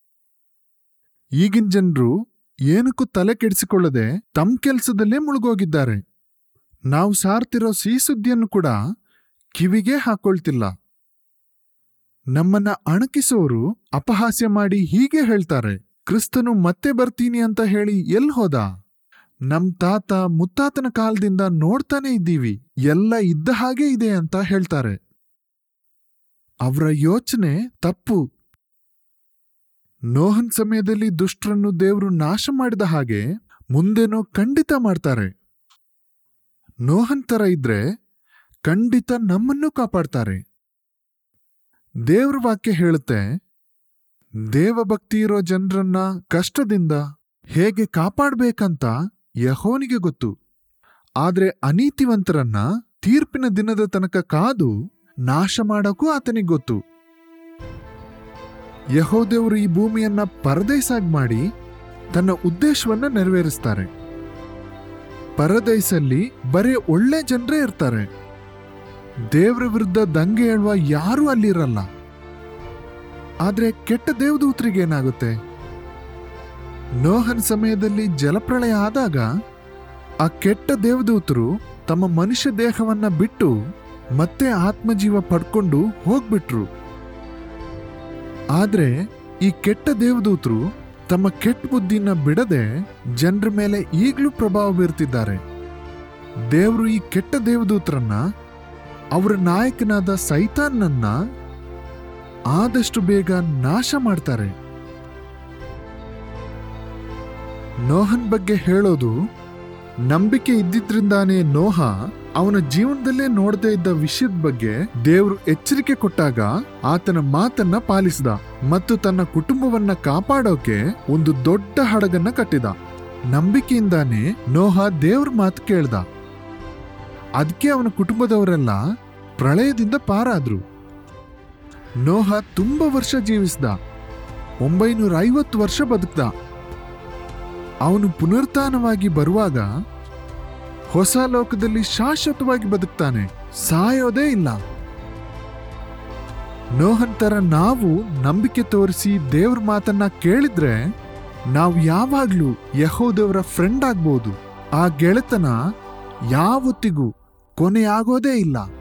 ಈಗಿನ ಜನರು ಏನಕ್ಕೂ ತಲೆ ಕೆಡಿಸಿಕೊಳ್ಳದೆ ತಮ್ಮ ಕೆಲ್ಸದಲ್ಲೇ ಮುಳುಗೋಗಿದ್ದಾರೆ ನಾವು ಸಾರ್ತಿರೋ ಸಿಹಿ ಸುದ್ದಿಯನ್ನು ಕೂಡ ಕಿವಿಗೆ ಹಾಕೊಳ್ತಿಲ್ಲ ನಮ್ಮನ್ನ ಅಣಕಿಸೋರು ಅಪಹಾಸ್ಯ ಮಾಡಿ ಹೀಗೆ ಹೇಳ್ತಾರೆ ಕ್ರಿಸ್ತನು ಮತ್ತೆ ಬರ್ತೀನಿ ಅಂತ ಹೇಳಿ ಎಲ್ ಹೋದ ನಮ್ ತಾತ ಮುತ್ತಾತನ ಕಾಲದಿಂದ ನೋಡ್ತಾನೆ ಇದ್ದೀವಿ ಎಲ್ಲ ಇದ್ದ ಹಾಗೆ ಇದೆ ಅಂತ ಹೇಳ್ತಾರೆ ಅವರ ಯೋಚನೆ ತಪ್ಪು ನೋಹನ್ ಸಮಯದಲ್ಲಿ ದುಷ್ಟರನ್ನು ದೇವರು ನಾಶ ಮಾಡಿದ ಹಾಗೆ ಮುಂದೇನೋ ಖಂಡಿತ ಮಾಡ್ತಾರೆ ನೋಹನ್ ತರ ಇದ್ರೆ ಖಂಡಿತ ನಮ್ಮನ್ನೂ ಕಾಪಾಡ್ತಾರೆ ದೇವ್ರ ವಾಕ್ಯ ಹೇಳುತ್ತೆ ದೇವಭಕ್ತಿ ಇರೋ ಜನರನ್ನ ಕಷ್ಟದಿಂದ ಹೇಗೆ ಕಾಪಾಡ್ಬೇಕಂತ ಯಹೋನಿಗೆ ಗೊತ್ತು ಆದ್ರೆ ಅನೀತಿವಂತರನ್ನ ತೀರ್ಪಿನ ದಿನದ ತನಕ ಕಾದು ನಾಶ ಮಾಡಕ್ಕೂ ಆತನಿಗೆ ಗೊತ್ತು ಯಹೋದೇವರು ಈ ಭೂಮಿಯನ್ನ ಪರದೈಸಾಗ್ ಮಾಡಿ ತನ್ನ ಉದ್ದೇಶವನ್ನ ನೆರವೇರಿಸ್ತಾರೆ ಪರದೈಸಲ್ಲಿ ಬರೀ ಒಳ್ಳೆ ಜನರೇ ಇರ್ತಾರೆ ದೇವ್ರ ವಿರುದ್ಧ ದಂಗೆ ಹೇಳುವ ಯಾರೂ ಅಲ್ಲಿರಲ್ಲ ಆದ್ರೆ ಕೆಟ್ಟ ದೇವದೂತರಿಗೆ ಏನಾಗುತ್ತೆ ನೋಹನ್ ಸಮಯದಲ್ಲಿ ಜಲಪ್ರಳಯ ಆದಾಗ ಆ ಕೆಟ್ಟ ದೇವದೂತರು ತಮ್ಮ ಮನುಷ್ಯ ದೇಹವನ್ನ ಬಿಟ್ಟು ಮತ್ತೆ ಆತ್ಮಜೀವ ಪಡ್ಕೊಂಡು ಹೋಗ್ಬಿಟ್ರು ಆದ್ರೆ ಈ ಕೆಟ್ಟ ದೇವದೂತರು ತಮ್ಮ ಕೆಟ್ಟ ಬುದ್ಧಿನ ಬಿಡದೆ ಜನರ ಮೇಲೆ ಈಗಲೂ ಪ್ರಭಾವ ಬೀರ್ತಿದ್ದಾರೆ ದೇವರು ಈ ಕೆಟ್ಟ ದೇವದೂತರನ್ನ ಅವರ ನಾಯಕನಾದ ಸೈತಾನ್ನನ್ನ ಆದಷ್ಟು ಬೇಗ ನಾಶ ಮಾಡ್ತಾರೆ ನೋಹನ್ ಬಗ್ಗೆ ಹೇಳೋದು ನಂಬಿಕೆ ಇದ್ದಿದ್ರಿಂದಾನೇ ನೋಹ ಅವನ ಜೀವನದಲ್ಲೇ ನೋಡದೇ ಇದ್ದ ವಿಷಯದ ಬಗ್ಗೆ ದೇವರು ಎಚ್ಚರಿಕೆ ಕೊಟ್ಟಾಗ ಆತನ ಮಾತನ್ನ ಪಾಲಿಸಿದ ಮತ್ತು ತನ್ನ ಕುಟುಂಬವನ್ನ ಕಾಪಾಡೋಕೆ ಒಂದು ದೊಡ್ಡ ಹಡಗನ್ನ ಕಟ್ಟಿದ ನಂಬಿಕೆಯಿಂದಾನೇ ನೋಹ ದೇವ್ರ ಮಾತು ಕೇಳ್ದ ಅದಕ್ಕೆ ಅವನ ಕುಟುಂಬದವರೆಲ್ಲ ಪ್ರಳಯದಿಂದ ಪಾರಾದ್ರು ನೋಹ ತುಂಬಾ ವರ್ಷ ಜೀವಿಸ್ದ ಒಂಬೈನೂರ ಐವತ್ತು ವರ್ಷ ಬದುಕ್ದ ಅವನು ಪುನರುತ್ಥಾನವಾಗಿ ಬರುವಾಗ ಹೊಸ ಲೋಕದಲ್ಲಿ ಶಾಶ್ವತವಾಗಿ ಬದುಕ್ತಾನೆ ಸಾಯೋದೇ ಇಲ್ಲ ನೋಹನ್ ತರ ನಾವು ನಂಬಿಕೆ ತೋರಿಸಿ ದೇವ್ರ ಮಾತನ್ನ ಕೇಳಿದ್ರೆ ನಾವು ಯಾವಾಗ್ಲೂ ಯಹೋದೇವರ ಫ್ರೆಂಡ್ ಆಗ್ಬೋದು ಆ ಗೆಳೆತನ ಯಾವತ್ತಿಗೂ ಕೊನೆಯಾಗೋದೇ ಇಲ್ಲ